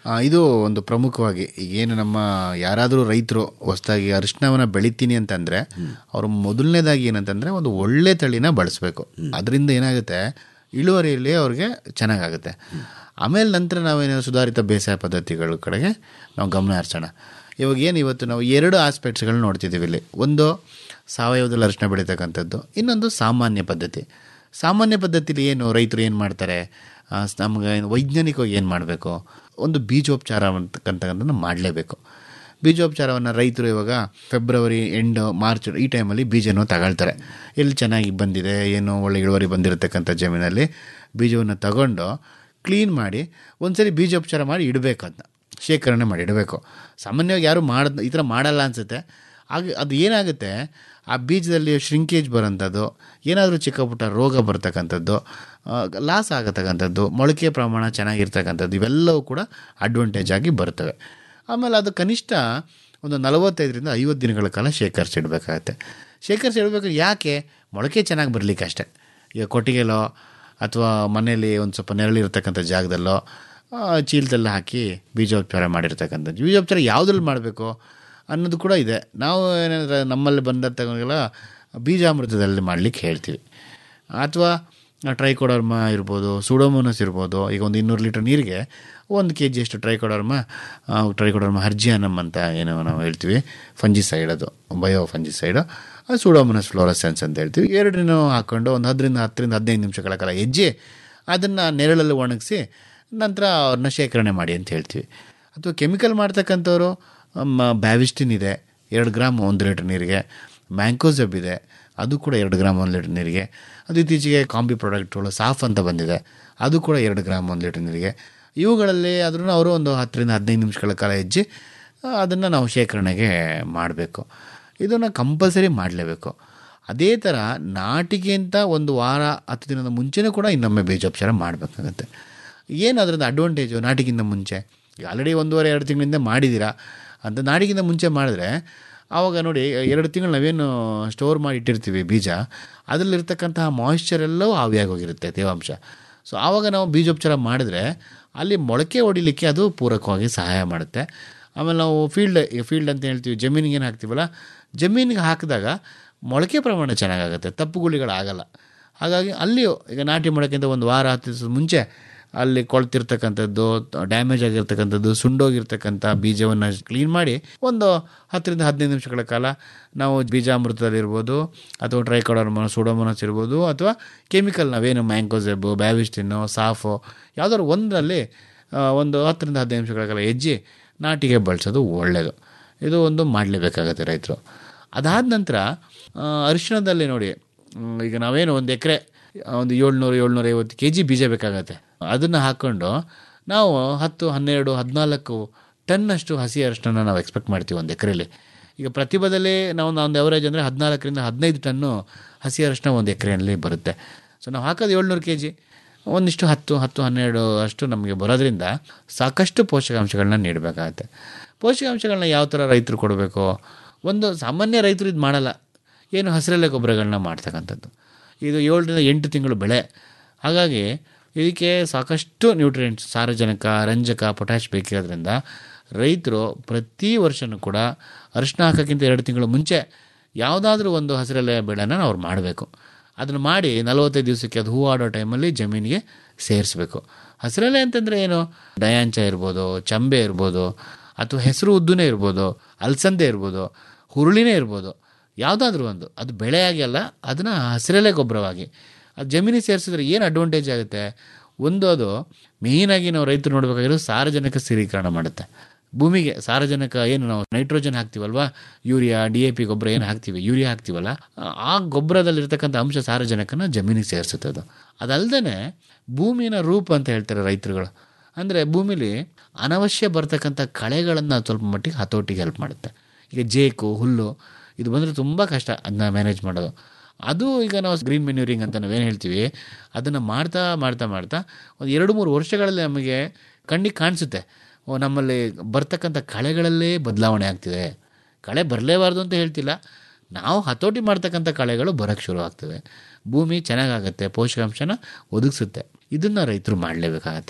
ಆ, ಇದು ಒಂದು ಪ್ರಮುಖವಾಗಿ ಏನು ನಮ್ಮ ಯಾರಾದರೂ ರೈತರು ಹೊಸದಾಗಿ ಅರಿಶಿನವನ್ನ ಬೆಳಿತೀನಿ ಅಂತಂದರೆ ಅವರು ಮೊದಲನೇದಾಗಿ ಏನಂತಂದರೆ ಒಂದು ಒಳ್ಳೆ ತಳಿನ ಬಳಸಬೇಕು ಅದರಿಂದ ಏನಾಗುತ್ತೆ ಇಳುವರಿಯಲ್ಲಿ ಅವ್ರಿಗೆ ಚೆನ್ನಾಗಾಗುತ್ತೆ ಆಮೇಲೆ ನಂತರ ನಾವೇನಾದ್ರು ಸುಧಾರಿತ ಬೇಸಾಯ ಪದ್ಧತಿಗಳ ಕಡೆಗೆ ನಾವು ಗಮನ ಹರಿಸೋಣ ಇವಾಗ ಏನು ಇವತ್ತು ನಾವು ಎರಡು ಆಸ್ಪೆಕ್ಟ್ಸ್ಗಳನ್ನ ನೋಡ್ತಿದ್ದೀವಿ ಇಲ್ಲಿ ಒಂದು ಸಾವಯವದಲ್ಲಿ ಅರಿಶಿನ ಬೆಳೀತಕ್ಕಂಥದ್ದು ಇನ್ನೊಂದು ಸಾಮಾನ್ಯ ಪದ್ಧತಿ ಸಾಮಾನ್ಯ ಪದ್ಧತಿಲಿ ಏನು ರೈತರು ಏನು ಮಾಡ್ತಾರೆ ಆ, ಸ್- ನಮ್ಗೆ ಏನು ವೈಜ್ಞಾನಿಕವಾಗಿ ಏನು ಮಾಡಬೇಕು ಒಂದು ಬೀಜೋಪಚಾರ ಅಂತಕ್ಕಂಥದ್ದನ್ನು ಮಾಡಲೇಬೇಕು ಬೀಜೋಪಚಾರವನ್ನು ರೈತರು ಇವಾಗ ಫೆಬ್ರವರಿ ಎಂಡ್ ಮಾರ್ಚ್ ಈ ಟೈಮಲ್ಲಿ ಬೀಜನೂ ತಗೊಳ್ತಾರೆ ಎಲ್ಲಿ ಚೆನ್ನಾಗಿ ಬಂದಿದೆ ಏನು ಒಳ್ಳೆ ಇಳುವರಿ ಬಂದಿರತಕ್ಕಂಥ ಜಮೀನಲ್ಲಿ ಬೀಜವನ್ನು ತಗೊಂಡು ಕ್ಲೀನ್ ಮಾಡಿ ಒಂದ್ಸರಿ ಬೀಜೋಪಚಾರ ಮಾಡಿ ಇಡಬೇಕು ಅದನ್ನ ಶೇಖರಣೆ ಮಾಡಿ ಇಡಬೇಕು ಸಾಮಾನ್ಯವಾಗಿ ಯಾರು ಮಾಡೋದು ಈ ಥರ ಮಾಡಲ್ಲ ಅನಿಸುತ್ತೆ ಆಗ ಅದು ಏನಾಗುತ್ತೆ ಆ ಬೀಜದಲ್ಲಿ ಶ್ರಿಂಕೇಜ್ ಬರೋಂಥದ್ದು ಏನಾದರೂ ಚಿಕ್ಕ ಪುಟ್ಟ ರೋಗ ಬರ್ತಕ್ಕಂಥದ್ದು ಲಾಸ್ ಆಗತಕ್ಕಂಥದ್ದು ಮೊಳಕೆ ಪ್ರಮಾಣ ಚೆನ್ನಾಗಿರ್ತಕ್ಕಂಥದ್ದು ಇವೆಲ್ಲವೂ ಕೂಡ ಅಡ್ವಾಂಟೇಜ್ ಆಗಿ ಬರ್ತವೆ ಆಮೇಲೆ ಅದು ಕನಿಷ್ಠ ಒಂದು ನಲವತ್ತೈದರಿಂದ ಐವತ್ತು ದಿನಗಳ ಕಾಲ ಶೇಖರಿಸಿಡ್ಬೇಕಾಗತ್ತೆ ಶೇಖರಿಸಿಡ್ಬೇಕಾದ್ರೆ ಯಾಕೆ ಮೊಳಕೆ ಚೆನ್ನಾಗಿ ಬರಲಿಕ್ಕೆ ಅಷ್ಟೇ ಈಗ ಕೊಟ್ಟಿಗೆಲೋ ಅಥವಾ ಮನೆಯಲ್ಲಿ ಒಂದು ಸ್ವಲ್ಪ ನೆರಳಿರ್ತಕ್ಕಂಥ ಜಾಗದಲ್ಲೋ ಆ, ಚೀಲದಲ್ಲಿ ಹಾಕಿ ಬೀಜೋಪಚಾರ ಮಾಡಿರ್ತಕ್ಕಂಥದ್ದು ಬೀಜೋಪಚಾರ ಯಾವುದ್ರಲ್ಲಿ ಮಾಡಬೇಕು ಅನ್ನೋದು ಕೂಡ ಇದೆ ನಾವು ಏನಂದರೆ ನಮ್ಮಲ್ಲಿ ಬಂದಂಥವೆಲ್ಲ ಬೀಜಾಮೃತದಲ್ಲಿ ಮಾಡಲಿಕ್ಕೆ ಹೇಳ್ತೀವಿ ಅಥವಾ ಟ್ರೈಕೋಡರ್ಮ ಇರ್ಬೋದು ಸೂಡೋಮೋನಸ್ ಇರ್ಬೋದು ಈಗ ಒಂದು ಇನ್ನೂರು ಲೀಟ್ರ್ ನೀರಿಗೆ ಒಂದು ಕೆ ಜಿಯಷ್ಟು ಟ್ರೈಕೋಡರ್ಮ ಆ, ಟ್ರೈಕೋಡರ್ಮ ಹರ್ಜಿಯಾನಮ್ ಅಂತ ಏನು ನಾವು ಹೇಳ್ತೀವಿ ಫಂಜಿಸೈಡ್ ಅದು ಬಯೋ ಫಂಜಿಸೈಡು ಅದು ಸೂಡೋಮೋನಸ್ ಫ್ಲೋರಸೆನ್ಸ್ ಅಂತ ಹೇಳ್ತೀವಿ ಎರಡನ್ನೂ ಹಾಕ್ಕೊಂಡು ಒಂದು ಹತ್ತರಿಂದ ಹತ್ತರಿಂದ ಹದಿನೈದು ನಿಮಿಷಗಳ ಕಾಲ ಹೆಜ್ಜೆ ಅದನ್ನು ನೆರಳಲ್ಲಿ ಒಣಗಿಸಿ ನಂತರ ಅವ್ರನ್ನ ಶೇಖರಣೆ ಮಾಡಿ ಅಂತ ಹೇಳ್ತೀವಿ ಅಥವಾ ಕೆಮಿಕಲ್ ಮಾಡ್ತಕ್ಕಂಥವ್ರು ಬ್ಯಾವಿಸ್ಟಿನ್ ಇದೆ ಎರಡು ಗ್ರಾಮ್ ಒಂದು ಲೀಟ್ರ್ ನೀರಿಗೆ ಮ್ಯಾಂಕೋಸಬ್ ಇದೆ ಅದು ಕೂಡ ಎರಡು ಗ್ರಾಮ್ ಒಂದು ಲೀಟ್ರ್ ನೀರಿಗೆ ಅದು ಇತ್ತೀಚೆಗೆ ಕಾಂಬಿ ಪ್ರಾಡಕ್ಟ್ಗಳು ಸಾಫ್ ಅಂತ ಬಂದಿದೆ ಅದು ಕೂಡ ಎರಡು ಗ್ರಾಮ್ ಒಂದು ಲೀಟ್ರ್ ನೀರಿಗೆ ಇವುಗಳಲ್ಲಿ ಆದ್ರೂ ಅವರು ಒಂದು ಹತ್ತರಿಂದ ಹದಿನೈದು ನಿಮಿಷಗಳ ಕಾಲ ಹೆಜ್ಜೆ ಅದನ್ನು ನಾವು ಶೇಖರಣೆಗೆ ಮಾಡಬೇಕು ಇದನ್ನು ಕಂಪಲ್ಸರಿ ಮಾಡಲೇಬೇಕು ಅದೇ ಥರ ನಾಟಿಗೆ ಅಂತ ಒಂದು ವಾರ ಹತ್ತು ದಿನದ ಮುಂಚೆನೂ ಕೂಡ ಇನ್ನೊಮ್ಮೆ ಬೀಜೋಪಚಾರ ಮಾಡಬೇಕಾಗತ್ತೆ ಏನು ಅದರಿಂದ ಅಡ್ವಾಂಟೇಜು ನಾಟಿಗಿಂತ ಮುಂಚೆ ಈಗ ಆಲ್ರೆಡಿ ಒಂದೂವರೆ ಎರಡು ತಿಂಗಳಿಂದ ಮಾಡಿದ್ದೀರಾ ಅಂತ ನಾಟಿಗಿಂತ ಮುಂಚೆ ಮಾಡಿದ್ರೆ ಆವಾಗ ನೋಡಿ ಎರಡು ತಿಂಗಳು ನಾವೇನು ಸ್ಟೋರ್ ಮಾಡಿ ಇಟ್ಟಿರ್ತೀವಿ ಬೀಜ ಅದರಲ್ಲಿರ್ತಕ್ಕಂತಹ ಮಾಯಿಶ್ಚರ್ ಎಲ್ಲವೂ ಆವಿಯಾಗಿ ಹೋಗಿರುತ್ತೆ ತೇವಾಂಶ ಸೊ ಆವಾಗ ನಾವು ಬೀಜೋಪಚಾರ ಮಾಡಿದ್ರೆ ಅಲ್ಲಿ ಮೊಳಕೆ ಹೊಡಿಲಿಕ್ಕೆ ಅದು ಪೂರಕವಾಗಿ ಸಹಾಯ ಮಾಡುತ್ತೆ ಆಮೇಲೆ ನಾವು ಫೀಲ್ಡ್ ಫೀಲ್ಡ್ ಅಂತ ಹೇಳ್ತೀವಿ ಜಮೀನಿಗೆ ಏನು ಹಾಕ್ತೀವಲ್ಲ ಜಮೀನಿಗೆ ಹಾಕಿದಾಗ ಮೊಳಕೆ ಪ್ರಮಾಣ ಚೆನ್ನಾಗಾಗುತ್ತೆ ತಪ್ಪುಗುಳಿಗಳಾಗಲ್ಲ ಹಾಗಾಗಿ ಅಲ್ಲಿಯೂ ಈಗ ನಾಟಿ ಮಾಡೋಕ್ಕಿಂತ ಒಂದು ವಾರ ಹತ್ತು ದಿವಸದ ಮುಂಚೆ ಅಲ್ಲಿ ಕೊಳ್ತಿರ್ತಕ್ಕಂಥದ್ದು ಡ್ಯಾಮೇಜ್ ಆಗಿರ್ತಕ್ಕಂಥದ್ದು ಸುಂಡೋಗಿರ್ತಕ್ಕಂಥ ಬೀಜವನ್ನು ಕ್ಲೀನ್ ಮಾಡಿ ಒಂದು ಹತ್ತರಿಂದ ಹದಿನೈದು ನಿಮಿಷಗಳ ಕಾಲ ನಾವು ಬೀಜಾಮೃತದಲ್ಲಿರ್ಬೋದು ಅಥವಾ ಟ್ರೈಕೋಡರ್ಮ ಸೂಡೋಮೋನಸ್ ಇರ್ಬೋದು ಅಥವಾ ಕೆಮಿಕಲ್ ನಾವೇನು ಮ್ಯಾಂಕೋಸೆಬು ಬ್ಯಾವಿಸ್ಟಿನ್ನು ಸಾಫು ಯಾವುದಾದ್ರು ಒಂದರಲ್ಲಿ ಆ, ಒಂದು ಹತ್ತರಿಂದ ಹದಿನೈದು ನಿಮಿಷಗಳ ಕಾಲ ಹೆಜ್ಜೆ ನಾಟಿಗೆ ಬಳಸೋದು ಒಳ್ಳೆಯದು ಇದು ಒಂದು ಮಾಡಲೇಬೇಕಾಗತ್ತೆ ರೈತರು ಅದಾದ ನಂತರ ಆ, ಅರಿಶಿಣದಲ್ಲಿ ನೋಡಿ ಮ್, ಈಗ ನಾವೇನು ಒಂದು ಎಕರೆ ಒಂದು ಏಳ್ನೂರು ಏಳ್ನೂರ ಐವತ್ತು ಕೆ ಜಿ ಬೀಜ ಬೇಕಾಗತ್ತೆ ಅದನ್ನು ಹಾಕ್ಕೊಂಡು ನಾವು ಹತ್ತು ಹನ್ನೆರಡು ಹದಿನಾಲ್ಕು ಟನ್ನಷ್ಟು ಹಸಿ ಅರಿಶಿನ ನಾವು ಎಕ್ಸ್ಪೆಕ್ಟ್ ಮಾಡ್ತೀವಿ ಒಂದು ಎಕರೆಯಲ್ಲಿ ಈಗ ಪ್ರತಿಭದಲ್ಲಿ ನಾವು ಒಂದು ಅವರೇಜ್ ಅಂದರೆ ಹದಿನಾಲ್ಕರಿಂದ ಹದಿನೈದು ಟನ್ನು ಹಸಿ ಅರಿಶಿನ ಒಂದು ಎಕರೆಯಲ್ಲಿ ಬರುತ್ತೆ ಸೊ ನಾವು ಹಾಕೋದು ಏಳ್ನೂರು ಕೆ ಜಿ ಒಂದಿಷ್ಟು ಹತ್ತು ಹತ್ತು ಹನ್ನೆರಡು ಅಷ್ಟು ನಮಗೆ ಬರೋದ್ರಿಂದ ಸಾಕಷ್ಟು ಪೋಷಕಾಂಶಗಳನ್ನ ನೀಡಬೇಕಾಗತ್ತೆ ಪೋಷಕಾಂಶಗಳನ್ನ ಯಾವ ಥರ ರೈತರು ಕೊಡಬೇಕು ಒಂದು ಸಾಮಾನ್ಯ ರೈತರು ಇದು ಮಾಡಲ್ಲ ಏನು ಹಸಿರೆಲೆ ಗೊಬ್ಬರಗಳನ್ನ ಮಾಡ್ತಕ್ಕಂಥದ್ದು ಇದು ಏಳರಿಂದ ಎಂಟು ತಿಂಗಳು ಬೆಳೆ ಹಾಗಾಗಿ ಇದಕ್ಕೆ ಸಾಕಷ್ಟು ನ್ಯೂಟ್ರಿಯೆಂಟ್ಸ್ ಸಾರಜನಕ ರಂಜಕ ಪೊಟ್ಯಾಶ್ ಬೇಕಿರೋದ್ರಿಂದ ರೈತರು ಪ್ರತಿ ವರ್ಷವೂ ಕೂಡ ಅರಿಶಿನ ಹಾಕೋಕ್ಕಿಂತ ಎರಡು ತಿಂಗಳು ಮುಂಚೆ ಯಾವುದಾದ್ರೂ ಒಂದು ಹಸಿರೆಲೆ ಬೆಳೆನ ಅವ್ರು ಮಾಡಬೇಕು ಅದನ್ನು ಮಾಡಿ ನಲವತ್ತೈದು ದಿವಸಕ್ಕೆ ಅದು ಹೂವಾಡೋ ಟೈಮಲ್ಲಿ ಜಮೀನಿಗೆ ಸೇರಿಸ್ಬೇಕು ಹಸಿರೆಲೆ ಅಂತಂದರೆ ಏನು ಡಯಾಂಚ ಇರ್ಬೋದು ಚಂಬೆ ಇರ್ಬೋದು ಅಥವಾ ಹೆಸರು ಉದ್ದುನೇ ಇರ್ಬೋದು ಅಲಸಂದೆ ಇರ್ಬೋದು ಹುರುಳಿನೇ ಇರ್ಬೋದು ಯಾವುದಾದ್ರೂ ಒಂದು ಅದು ಬೆಳೆಯಾಗಿ ಅಲ್ಲ ಅದನ್ನು ಹಸಿರೆಲೆ ಗೊಬ್ಬರವಾಗಿ ಅದು ಜಮೀನಿಗೆ ಸೇರಿಸಿದ್ರೆ ಏನು ಅಡ್ವಾಂಟೇಜ್ ಆಗುತ್ತೆ ಒಂದು ಅದು ಮೇಯ್ನಾಗಿ ನಾವು ರೈತರು ನೋಡಬೇಕಾಗಿರೋದು ಸಾರಜನಕ ಸ್ಥಿರೀಕರಣ ಮಾಡುತ್ತೆ ಭೂಮಿಗೆ ಸಾರಜನಕ ಏನು ನಾವು ನೈಟ್ರೋಜನ್ ಹಾಕ್ತೀವಲ್ವಾ ಯೂರಿಯಾ ಡಿ ಎ ಪಿ ಗೊಬ್ಬರ ಏನು ಹಾಕ್ತೀವಿ ಯೂರಿಯಾ ಹಾಕ್ತೀವಲ್ಲ ಆ ಗೊಬ್ಬರದಲ್ಲಿರ್ತಕ್ಕಂಥ ಅಂಶ ಸಾರಜನಕನ ಜಮೀನಿಗೆ ಸೇರಿಸುತ್ತೆ ಅದು ಅದಲ್ಲದೆ ಭೂಮಿನ ರೂಪ ಅಂತ ಹೇಳ್ತಾರೆ ರೈತರುಗಳು ಅಂದರೆ ಭೂಮಿಲಿ ಅನವಶ್ಯ ಬರ್ತಕ್ಕಂಥ ಕಳೆಗಳನ್ನು ಸ್ವಲ್ಪ ಮಟ್ಟಿಗೆ ಹತೋಟಿಗೆ ಹೆಲ್ಪ್ ಮಾಡುತ್ತೆ ಈಗ ಜೇಕು ಹುಲ್ಲು ಇದು ಬಂದರೆ ತುಂಬ ಕಷ್ಟ ಅದನ್ನ ಮ್ಯಾನೇಜ್ ಮಾಡೋದು ಅದು ಈಗ ನಾವು ಗ್ರೀನ್ ಮೆನ್ಯೂರಿಂಗ್ ಅಂತ ನಾವೇನು ಹೇಳ್ತೀವಿ ಅದನ್ನು ಮಾಡ್ತಾ ಮಾಡ್ತಾ ಮಾಡ್ತಾ ಒಂದು ಎರಡು ಮೂರು ವರ್ಷಗಳಲ್ಲಿ ನಮಗೆ ಕಣ್ಣಿಗೆ ಕಾಣಿಸುತ್ತೆ ಓ ನಮ್ಮಲ್ಲಿ ಬರ್ತಕ್ಕಂಥ ಕಳೆಗಳಲ್ಲೇ ಬದಲಾವಣೆ ಆಗ್ತಿದೆ ಕಳೆ ಬರಲೇಬಾರ್ದು ಅಂತ ಹೇಳ್ತಿಲ್ಲ ನಾವು ಹತೋಟಿ ಮಾಡ್ತಕ್ಕಂಥ ಕಳೆಗಳು ಬರೋಕ್ಕೆ ಶುರು ಆಗ್ತವೆ ಭೂಮಿ ಚೆನ್ನಾಗಾಗತ್ತೆ ಪೋಷಕಾಂಶನ ಒದಗಿಸುತ್ತೆ ಇದನ್ನು ರೈತರು ಮಾಡಲೇಬೇಕಾಗತ್ತೆ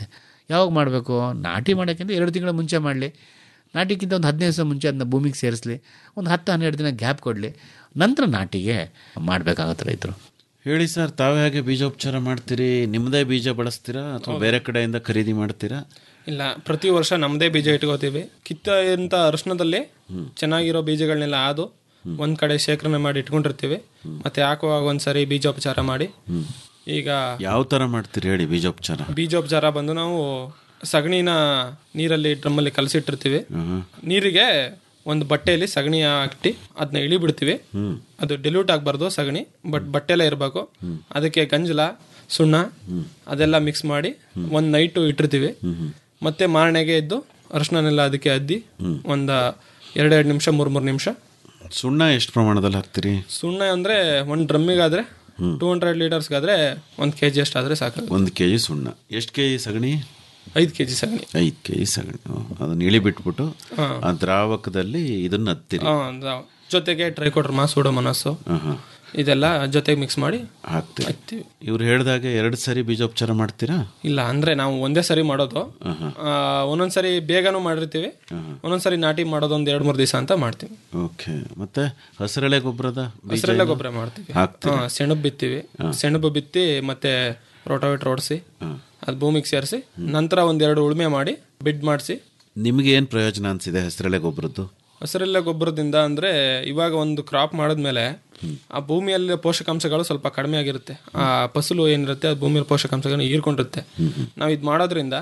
ಯಾವಾಗ ಮಾಡಬೇಕು ನಾಟಿ ಮಾಡೋಕ್ಕಿಂತ ಎರಡು ತಿಂಗಳ ಮುಂಚೆ ಮಾಡಲಿ ನಾಟಿಗಿಂತ ಒಂದು ಹದಿನೈದು ದಿವಸ ಮುಂಚೆ ಅದನ್ನ ಭೂಮಿಗೆ ಸೇರಿಸಲಿ ಒಂದು ಹತ್ತು ಹನ್ನೆರಡು ದಿನ ಗ್ಯಾಪ್ ಕೊಡಲಿ ನಂತರ ನಾಟಿಗೆ ಮಾಡಬೇಕಾಗತ್ತೆ ರೈತರು ಹೇಳಿ ಸರ್ ತಾವೇ ಹಾಗೆ ಬೀಜೋಪಚಾರ ಮಾಡ್ತೀರಿ ನಿಮ್ಮದೇ ಬೀಜ ಬಳಸ್ತೀರಾ ಅಥವಾ ಬೇರೆ ಕಡೆಯಿಂದ ಖರೀದಿ ಮಾಡ್ತೀರಾ ಇಲ್ಲ ಪ್ರತಿ ವರ್ಷ ನಮ್ಮದೇ ಬೀಜ ಇಟ್ಕೋತೀವಿ ಕಿತ್ತ ಅಂತ ಅರಿಶಿನದಲ್ಲಿ ಚೆನ್ನಾಗಿರೋ ಬೀಜಗಳನ್ನೆಲ್ಲ ಆದು ಒಂದ್ ಕಡೆ ಶೇಖರಣೆ ಮಾಡಿ ಇಟ್ಕೊಂಡಿರ್ತೀವಿ ಮತ್ತೆ ಹಾಕುವಾಗ ಒಂದ್ಸರಿ ಬೀಜೋಪಚಾರ ಮಾಡಿ ಈಗ ಯಾವ ಥರ ಮಾಡ್ತೀರಿ ಹೇಳಿ ಬೀಜೋಪಚಾರ ಬೀಜೋಪಚಾರ ಬಂದು ನಾವು ಸಗಣಿನ ನೀರಲ್ಲಿ ಡ್ರಮ್ಮಲ್ಲಿ ಕಲಸಿಟ್ಟಿರ್ತೀವಿ ನೀರಿಗೆ ಒಂದು ಬಟ್ಟೆಯಲ್ಲಿ ಸಗಣಿ ಹಾಕಿ ಅದನ್ನ ಇಳಿ ಬಿಡ್ತೀವಿ ಅದು ಡಿಲ್ಯೂಟ್ ಆಗಬಾರ್ದು ಸಗಣಿ ಬಟ್ ಬಟ್ಟೆಲ್ಲ ಇರಬೇಕು ಅದಕ್ಕೆ ಗಂಜಲ ಸುಣ್ಣ ಅದೆಲ್ಲ ಮಿಕ್ಸ್ ಮಾಡಿ ಒಂದು ನೈಟು ಇಟ್ಟಿರ್ತೀವಿ ಮತ್ತೆ ಮಾರನೆಗೆ ಎದ್ದು ಅರಿಶಿನೆಲ್ಲ ಅದಕ್ಕೆ ಅದ್ದಿ ಒಂದು ಎರಡೆರಡು ನಿಮಿಷ ಮೂರು ಮೂರು ನಿಮಿಷ ಸುಣ್ಣ ಎಷ್ಟು ಪ್ರಮಾಣದಲ್ಲಿ ಹಾಕ್ತೀರಿ ಸುಣ್ಣ ಅಂದ್ರೆ ಒಂದು ಡ್ರಮ್ಮಿಗಾದ್ರೆ ಟೂ ಹಂಡ್ರೆಡ್ ಲೀಟರ್ಸ್ಗಾದ್ರೆ ಒಂದು ಕೆ ಜಿ ಅಷ್ಟಾದ್ರೆ ಸಾಕು ಒಂದು ಕೆ ಜಿ ಸುಣ್ಣ ಎಷ್ಟು ಕೆ ಜಿ ಸಗಣಿ ಐದು ಕೆ ಜಿ ಸಗಣಿ ಐದು ಕೆ ಜಿ ಸಗಣಿ ಹ್ಮ್. ಅದನ್ನ ಇಳಿ ಬಿಟ್ಬಿಟ್ಟು ಆ ದ್ರಾವಕದಲ್ಲಿ ಇದನ್ನ ಹತ್ತೀರಿ ಆ, ದ- ಜೊತೆಗೆ ಟ್ರೈಕೋಡ್ರಮಾ ಸೂಡೋಮನಸ್ಸು ಹಾಂ ಹಾಂ ಇದೆಲ್ಲ ಜೊತೆಗೆ ಮಿಕ್ಸ್ ಮಾಡಿ ಹಾಕ್ತೀರಿ ಹಾಕ್ತೀವಿ ಇವ್ರು ಹೇಳಿದಾಗೆ ಎರಡು ಸರಿ ಬೀಜೋಪಚಾರ ಮಾಡ್ತೀರಾ ಇಲ್ಲ ಅಂದ್ರೆ ನಾವು ಒಂದೇ ಸರಿ ಮಾಡೋದು ಆ, ಒಂದೊಂದ್ಸರಿ ಬೇಗನೂ ಮಾಡಿರ್ತೀವಿ ಒಂದೊಂದ್ಸರಿ ನಾಟಿ ಮಾಡೋದು ಒಂದ್ ಎರಡ್ ಮೂರ್ ದಿವಸ ಅಂತ ಮಾಡ್ತೀವಿ ಓಕೆ ಮತ್ತೆ ಹಸಿರೆಳೆ ಗೊಬ್ಬರದ ಬೀಜ ಹಸಿರೆಲ್ಲ ಏನು? ಗೊಬ್ಬರ ಮಾಡ್ತೀವಿ ಹಾಕ್ತೀರಿ ಹಾ, ಸೆಣಬು ಬಿತ್ತೀವಿ ಸೆಣಬು ಬಿತ್ತಿ ಮತ್ತೆ ರೋಟಾವೇಟರ್ ಓಡಿಸಿ ಅದು ಭೂಮಿಗೆ ಸೇರಿಸಿ ನಂತರ ಒಂದೆರಡು ಉಳುಮೆ ಮಾಡಿ ಬಿಡ್ ಮಾಡಿಸಿ ನಿಮಗೆ ಏನು ಪ್ರಯೋಜನ ಅನಿಸಿದೆ ಹಸಿರೆಳೆ ಗೊಬ್ಬರದ್ದು ಹಸಿರೆಲ್ಲ ಗೊಬ್ಬರದಿಂದ ಅಂದ್ರೆ ಇವಾಗ ಒಂದು ಕ್ರಾಪ್ ಮಾಡಿದ್ಮೇಲೆ ಆ ಭೂಮಿಯಲ್ಲಿ ಪೋಷಕಾಂಶಗಳು ಸ್ವಲ್ಪ ಕಡಿಮೆ ಆಗಿರುತ್ತೆ ಆ ಫಸಲು ಏನಿರುತ್ತೆ ಅದು ಭೂಮಿಯಲ್ಲಿ ಪೋಷಕಾಂಶಗಳನ್ನ ಹೀರ್ಕೊಂಡಿರುತ್ತೆ ನಾವು ಇದು ಮಾಡೋದ್ರಿಂದ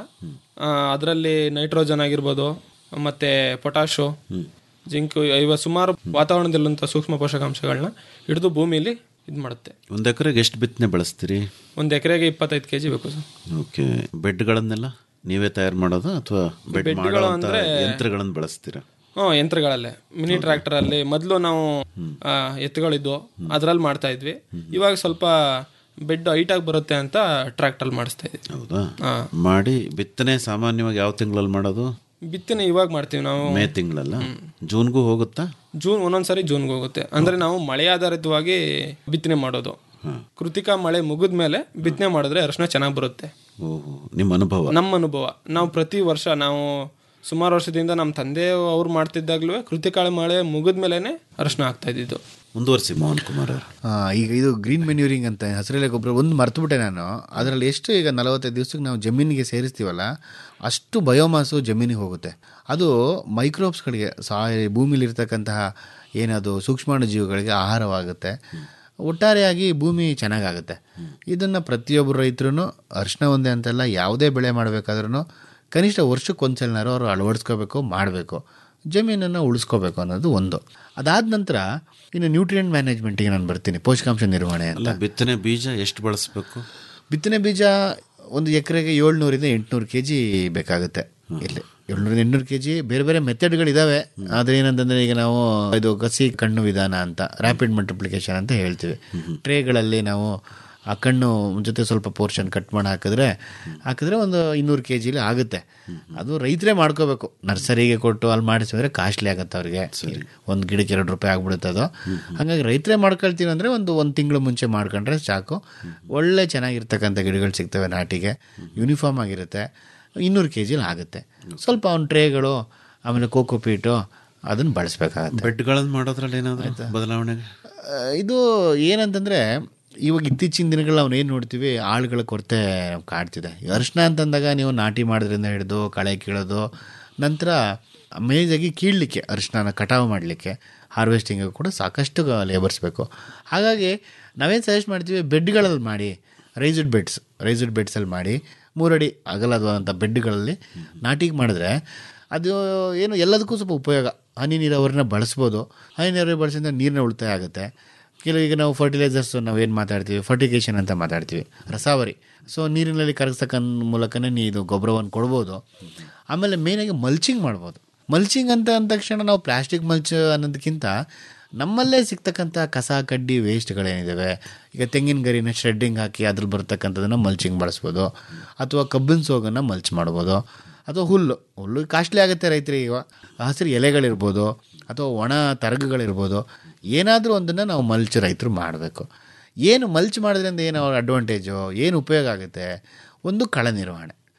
ಅದರಲ್ಲಿ ನೈಟ್ರೋಜನ್ ಆಗಿರ್ಬೋದು ಮತ್ತೆ ಪೊಟ್ಯಾಶು ಜಿಂಕ್ ಇವ ಸುಮಾರು ವಾತಾವರಣದಲ್ಲಂತ ಸೂಕ್ಷ್ಮ ಪೋಷಕಾಂಶಗಳನ್ನ ಹಿಡಿದು ಭೂಮಿಯಲ್ಲಿ ಇದು ಮಾಡುತ್ತೆ ಒಂದು ಎಕರೆಗೆ ಎಷ್ಟು ಬಿತ್ತನೆ ಬಳಸ್ತೀರಿ ಒಂದು ಎಕರೆಗೆ ಇಪ್ಪತ್ತೈದು ಕೆಜಿ ಬೇಕು ಸರ್ ಓಕೆ ಬೆಡ್ಗಳನ್ನೆಲ್ಲ ನೀವೇ ತಯಾರು ಮಾಡೋದು ಅಥವಾ ಬೆಡ್ ಬೆಡ್ಗಳು ಮಾಡೋ ಅಂದ್ರೆ- ಯಂತ್ರಗಳನ್ನು ಬಳಸ್ತೀರಾ ಹ್ಞೂ ಯಂತ್ರಗಳಲ್ಲೇ ಮಿನಿ ಟ್ರ್ಯಾಕ್ಟರ್ ಅಲ್ಲಿ ಮೊದಲು ನಾವು ಆ, ಎತ್ತುಗಳಿದ್ವು ಅದ್ರಲ್ಲಿ ಮಾಡ್ತಾ ಇದ್ವಿ ಇವಾಗ ಸ್ವಲ್ಪ ಬೆಡ್ ಹೈಟಾಗಿ ಬರುತ್ತೆ ಅಂತ ಟ್ರ್ಯಾಕ್ಟರ್ ಮಾಡಿಸ್ತಾ ಇದ್ವಿ ಹೌದಾ ಹಾ. ಮಾಡಿ ಬಿತ್ತನೆ ಸಾಮಾನ್ಯವಾಗಿ ಯಾವ ತಿಂಗಳಲ್ಲಿ ಮಾಡೋದು ಬಿತ್ತನೆ ಇವಾಗ ಮಾಡ್ತೀವಿ ನಾವು ಮೇ ತಿಂಗಳಲ್ಲ ಜೂನ್ಗೂ ಹೋಗುತ್ತಾ ಜೂನ್ ಒಂದೊಂದ್ಸರಿ ಜೂನ್ಗೆ ಹೋಗುತ್ತೆ ಅಂದ್ರೆ ನಾವು ಮಳೆ ಆಧಾರಿತವಾಗಿ ಬಿತ್ತನೆ ಮಾಡೋದು ಕೃತಿಕ ಮಳೆ ಮುಗಿದ ಮೇಲೆ ಬಿತ್ತನೆ ಮಾಡಿದ್ರೆ ಅರಿಶಿನ ಚೆನ್ನಾಗಿ ಬರುತ್ತೆ ಓಹೋ ನಿಮ್ಮ ಅನುಭವ ನಮ್ಮ ಅನುಭವ ನಾವು ಪ್ರತಿ ವರ್ಷ ನಾವು ಸುಮಾರು ವರ್ಷದಿಂದ ನಮ್ಮ ತಂದೆ ಅವ್ರು ಮಾಡ್ತಿದ್ದಾಗ್ಲೂ ಕೃತಿಕಾಳ ಮಳೆ ಮುಗಿದ ಮೇಲೆನೆ ಅರಿಶಿನ ಆಗ್ತಾ ಇದ್ದಿದ್ದು ಮುಂದುವರಿಸಿ ಮೋಹನ್ ಕುಮಾರ್ ಅವರು ಆ, ಈಗ ಇದು ಗ್ರೀನ್ ಮೆನ್ಯೂರಿಂಗ್ ಅಂತ ಹಸಿರೆಲೆ ಗೊಬ್ಬರ ಒಂದು ಮರ್ತುಬಿಟ್ಟೆ ನಾನು ಅದರಲ್ಲಿ ಎಷ್ಟು ಈಗ ನಲವತ್ತೈದು ದಿವಸಕ್ಕೆ ನಾವು ಜಮೀನಿಗೆ ಸೇರಿಸ್ತೀವಲ್ಲ ಅಷ್ಟು ಬಯೋಮಾಸು ಜಮೀನಿಗೆ ಹೋಗುತ್ತೆ ಅದು ಮೈಕ್ರೋಬ್ಸ್ಗಳಿಗೆ ಸಾ ಭೂಮಿಲಿರ್ತಕ್ಕಂತಹ ಏನದು ಸೂಕ್ಷ್ಮಾಣು ಜೀವಿಗಳಿಗೆ ಆಹಾರವಾಗುತ್ತೆ ಒಟ್ಟಾರೆಯಾಗಿ ಭೂಮಿ ಚೆನ್ನಾಗಾಗುತ್ತೆ ಇದನ್ನು ಪ್ರತಿಯೊಬ್ಬರು ರೈತರು ಅರಿಶಿನ ಒಂದೇ ಅಂತಲ್ಲ ಯಾವುದೇ ಬೆಳೆ ಮಾಡಬೇಕಾದ್ರೂ ಕನಿಷ್ಠ ವರ್ಷಕ್ಕೆ ಒಂದ್ಸಲನಾರು ಅವರು ಅಳವಡಿಸ್ಕೋಬೇಕು ಮಾಡಬೇಕು ಜಮೀನನ್ನು ಉಳಿಸ್ಕೋಬೇಕು ಅನ್ನೋದು ಒಂದು ಅದಾದ ನಂತರ ಇನ್ನು ನ್ಯೂಟ್ರಿಯೆಂಟ್ ಮ್ಯಾನೇಜ್ಮೆಂಟಿಗೆ ನಾನು ಬರ್ತೀನಿ ಪೋಷಕಾಂಶ ನಿರ್ವಹಣೆ ಅಂತ ಅಲ್ಲ ಬಿತ್ತನೆ ಬೀಜ ಎಷ್ಟು ಬಳಸಬೇಕು ಬಿತ್ತನೆ ಬೀಜ ಒಂದು ಎಕರೆಗೆ ಏಳ್ನೂರಿಂದ ಎಂಟುನೂರು ಕೆ ಜಿ ಬೇಕಾಗುತ್ತೆ ಇಲ್ಲಿ ಏಳ್ನೂರಿಂದ ಎಂಟುನೂರು ಕೆ ಜಿ ಬೇರೆ ಬೇರೆ ಮೆಥಡ್ಗಳಿದ್ದಾವೆ ಆದರೆ ಏನಂತಂದರೆ ಈಗ ನಾವು ಇದು ಕಸಿ ಕಣ್ಣು ವಿಧಾನ ಅಂತ ರ್ಯಾಪಿಡ್ ಮಲ್ಟಿಪ್ಲಿಕೇಶನ್ ಅಂತ ಹೇಳ್ತೀವಿ ಟ್ರೇಗಳಲ್ಲಿ ನಾವು ಆ ಕಣ್ಣು ಜೊತೆ ಸ್ವಲ್ಪ ಪೋರ್ಷನ್ ಕಟ್ ಮಾಡಿ ಹಾಕಿದ್ರೆ ಹಾಕಿದ್ರೆ ಒಂದು ಇನ್ನೂರು ಕೆ ಜಿಲಿ ಆಗುತ್ತೆ ಅದು ರೈತರೇ ಮಾಡ್ಕೋಬೇಕು ನರ್ಸರಿಗೆ ಕೊಟ್ಟು ಅಲ್ಲಿ ಮಾಡಿಸಿದ್ರೆ ಕಾಸ್ಟ್ಲಿ ಆಗುತ್ತೆ ಅವ್ರಿಗೆ ಒಂದು ಗಿಡಕ್ಕೆ ಎರಡು ರೂಪಾಯಿ ಆಗ್ಬಿಡುತ್ತೆ ಅದು ಹಾಗಾಗಿ ರೈತರೇ ಮಾಡ್ಕೊಳ್ತೀವಿ ಅಂದರೆ ಒಂದು ಒಂದು ತಿಂಗಳು ಮುಂಚೆ ಮಾಡ್ಕೊಂಡ್ರೆ ಸಾಕು ಒಳ್ಳೆ ಚೆನ್ನಾಗಿರ್ತಕ್ಕಂಥ ಗಿಡಗಳು ಸಿಗ್ತವೆ ನಾಟಿಗೆ ಯೂನಿಫಾರ್ಮ್ ಆಗಿರುತ್ತೆ ಇನ್ನೂರು ಕೆ ಜಿಲಿ ಆಗುತ್ತೆ ಸ್ವಲ್ಪ ಅವ್ನ ಟ್ರೇಗಳು ಆಮೇಲೆ ಕೋಕೋ ಪೀಟು ಅದನ್ನು ಬಳಸಬೇಕಾಗತ್ತೆ ಬೆಡ್ಗಳನ್ನು ಮಾಡೋದ್ರಲ್ಲಿ ಏನಾದರೂ ಬದಲಾವಣೆ ಆ, ಇದು ಏನಂತಂದರೆ ಇವಾಗ ಇತ್ತೀಚಿನ ದಿನಗಳಲ್ಲಿ ನಾವು ಏನು ನೋಡ್ತೀವಿ ಆಳುಗಳ ಕೊರತೆ ಕಾಡ್ತಿದೆ ಈ ಅರಿಶಿನ ಅಂತಂದಾಗ ನೀವು ನಾಟಿ ಮಾಡೋದ್ರಿಂದ ಹಿಡಿದು ಕಳೆ ಕೀಳೋದು ನಂತರ ಮೇಜಾಗಿ ಕೀಳಲಿಕ್ಕೆ ಅರಿಶಿನ ಕಟಾವು ಮಾಡಲಿಕ್ಕೆ ಹಾರ್ವೆಸ್ಟಿಂಗ್ ಕೂಡ ಸಾಕಷ್ಟು ಲೇಬರ್ಸ್ ಬೇಕು ಹಾಗಾಗಿ ನಾವೇನು ಸಜೆಸ್ಟ್ ಮಾಡ್ತೀವಿ ಬೆಡ್ಗಳಲ್ಲಿ ಮಾಡಿ ರೈಸ್ಡ್ ಬೆಡ್ಸ್ ರೈಸ್ಡ್ ಬೆಡ್ಸಲ್ಲಿ ಮಾಡಿ ಮೂರಡಿ ಅಗಲವಾದಂಥ ಬೆಡ್ಗಳಲ್ಲಿ ನಾಟಿಗೆ ಮಾಡಿದ್ರೆ ಅದು ಏನು ಎಲ್ಲದಕ್ಕೂ ಸ್ವಲ್ಪ ಉಪಯೋಗ ಹನಿ ನೀರಾವರಿನ ಬಳಸ್ಬೋದು ಹನಿ ನೀರಾವರಿ ಬಳಸಿದ್ರೆ ನೀರಿನ ಉಳಿತಾಯ ಆಗುತ್ತೆ ಕೆಲವು ಈಗ ನಾವು ಫರ್ಟಿಲೈಸರ್ಸ್ ನಾವು ಏನು ಮಾತಾಡ್ತೀವಿ ಫರ್ಟಿಗೇಷನ್ ಅಂತ ಮಾತಾಡ್ತೀವಿ ರಸಾವರಿ ಸೊ ನೀರಿನಲ್ಲಿ ಕರಗಿಸ್ತಕ್ಕಂಥ ಮೂಲಕನೇ ನೀ ಇದು ಗೊಬ್ಬರವನ್ನು ಕೊಡ್ಬೋದು ಆಮೇಲೆ ಮೇನಾಗಿ ಮಲ್ಚಿಂಗ್ ಮಾಡ್ಬೋದು ಮಲ್ಚಿಂಗ್ ಅಂತ ಅಂದ ತಕ್ಷಣ ನಾವು ಪ್ಲಾಸ್ಟಿಕ್ ಮಲ್ಚ್ ಅನ್ನೋದಕ್ಕಿಂತ ನಮ್ಮಲ್ಲೇ ಸಿಗ್ತಕ್ಕಂಥ ಕಸ ಕಡ್ಡಿ ವೇಸ್ಟ್ಗಳೇನಿದ್ದಾವೆ ಈಗ ತೆಂಗಿನ ಗರಿನ ಶ್ರೆಡ್ಡಿಂಗ್ ಹಾಕಿ ಅದ್ರಲ್ಲಿ ಬರ್ತಕ್ಕಂಥದ್ದನ್ನು ಮಲ್ಚಿಂಗ್ ಬಳಸ್ಬೋದು ಅಥವಾ ಕಬ್ಬಿನ ಸೋಗನ್ನು ಮಲ್ಚ್ ಮಾಡ್ಬೋದು ಅಥವಾ ಹುಲ್ಲು ಹುಲ್ಲು ಕಾಸ್ಟ್ಲಿ ಆಗುತ್ತೆ ರೈತರಿಗೆ ಈಗ ಹಸಿರು ಎಲೆಗಳಿರ್ಬೋದು ಅಥವಾ ಒಣ ತರಗುಗಳಿರ್ಬೋದು ಏನಾದರೂ ಒಂದನ್ನು ನಾವು ಮಲ್ಚ್ ರೈತರು ಮಾಡಬೇಕು ಏನು ಮಲ್ಚ್ ಮಾಡೋದ್ರಿಂದ ಏನು ಅವ್ರ ಅಡ್ವಾಂಟೇಜು ಏನು ಉಪಯೋಗ ಆಗುತ್ತೆ ಒಂದು ಕಳೆ ನಿರ್ವಹಣೆ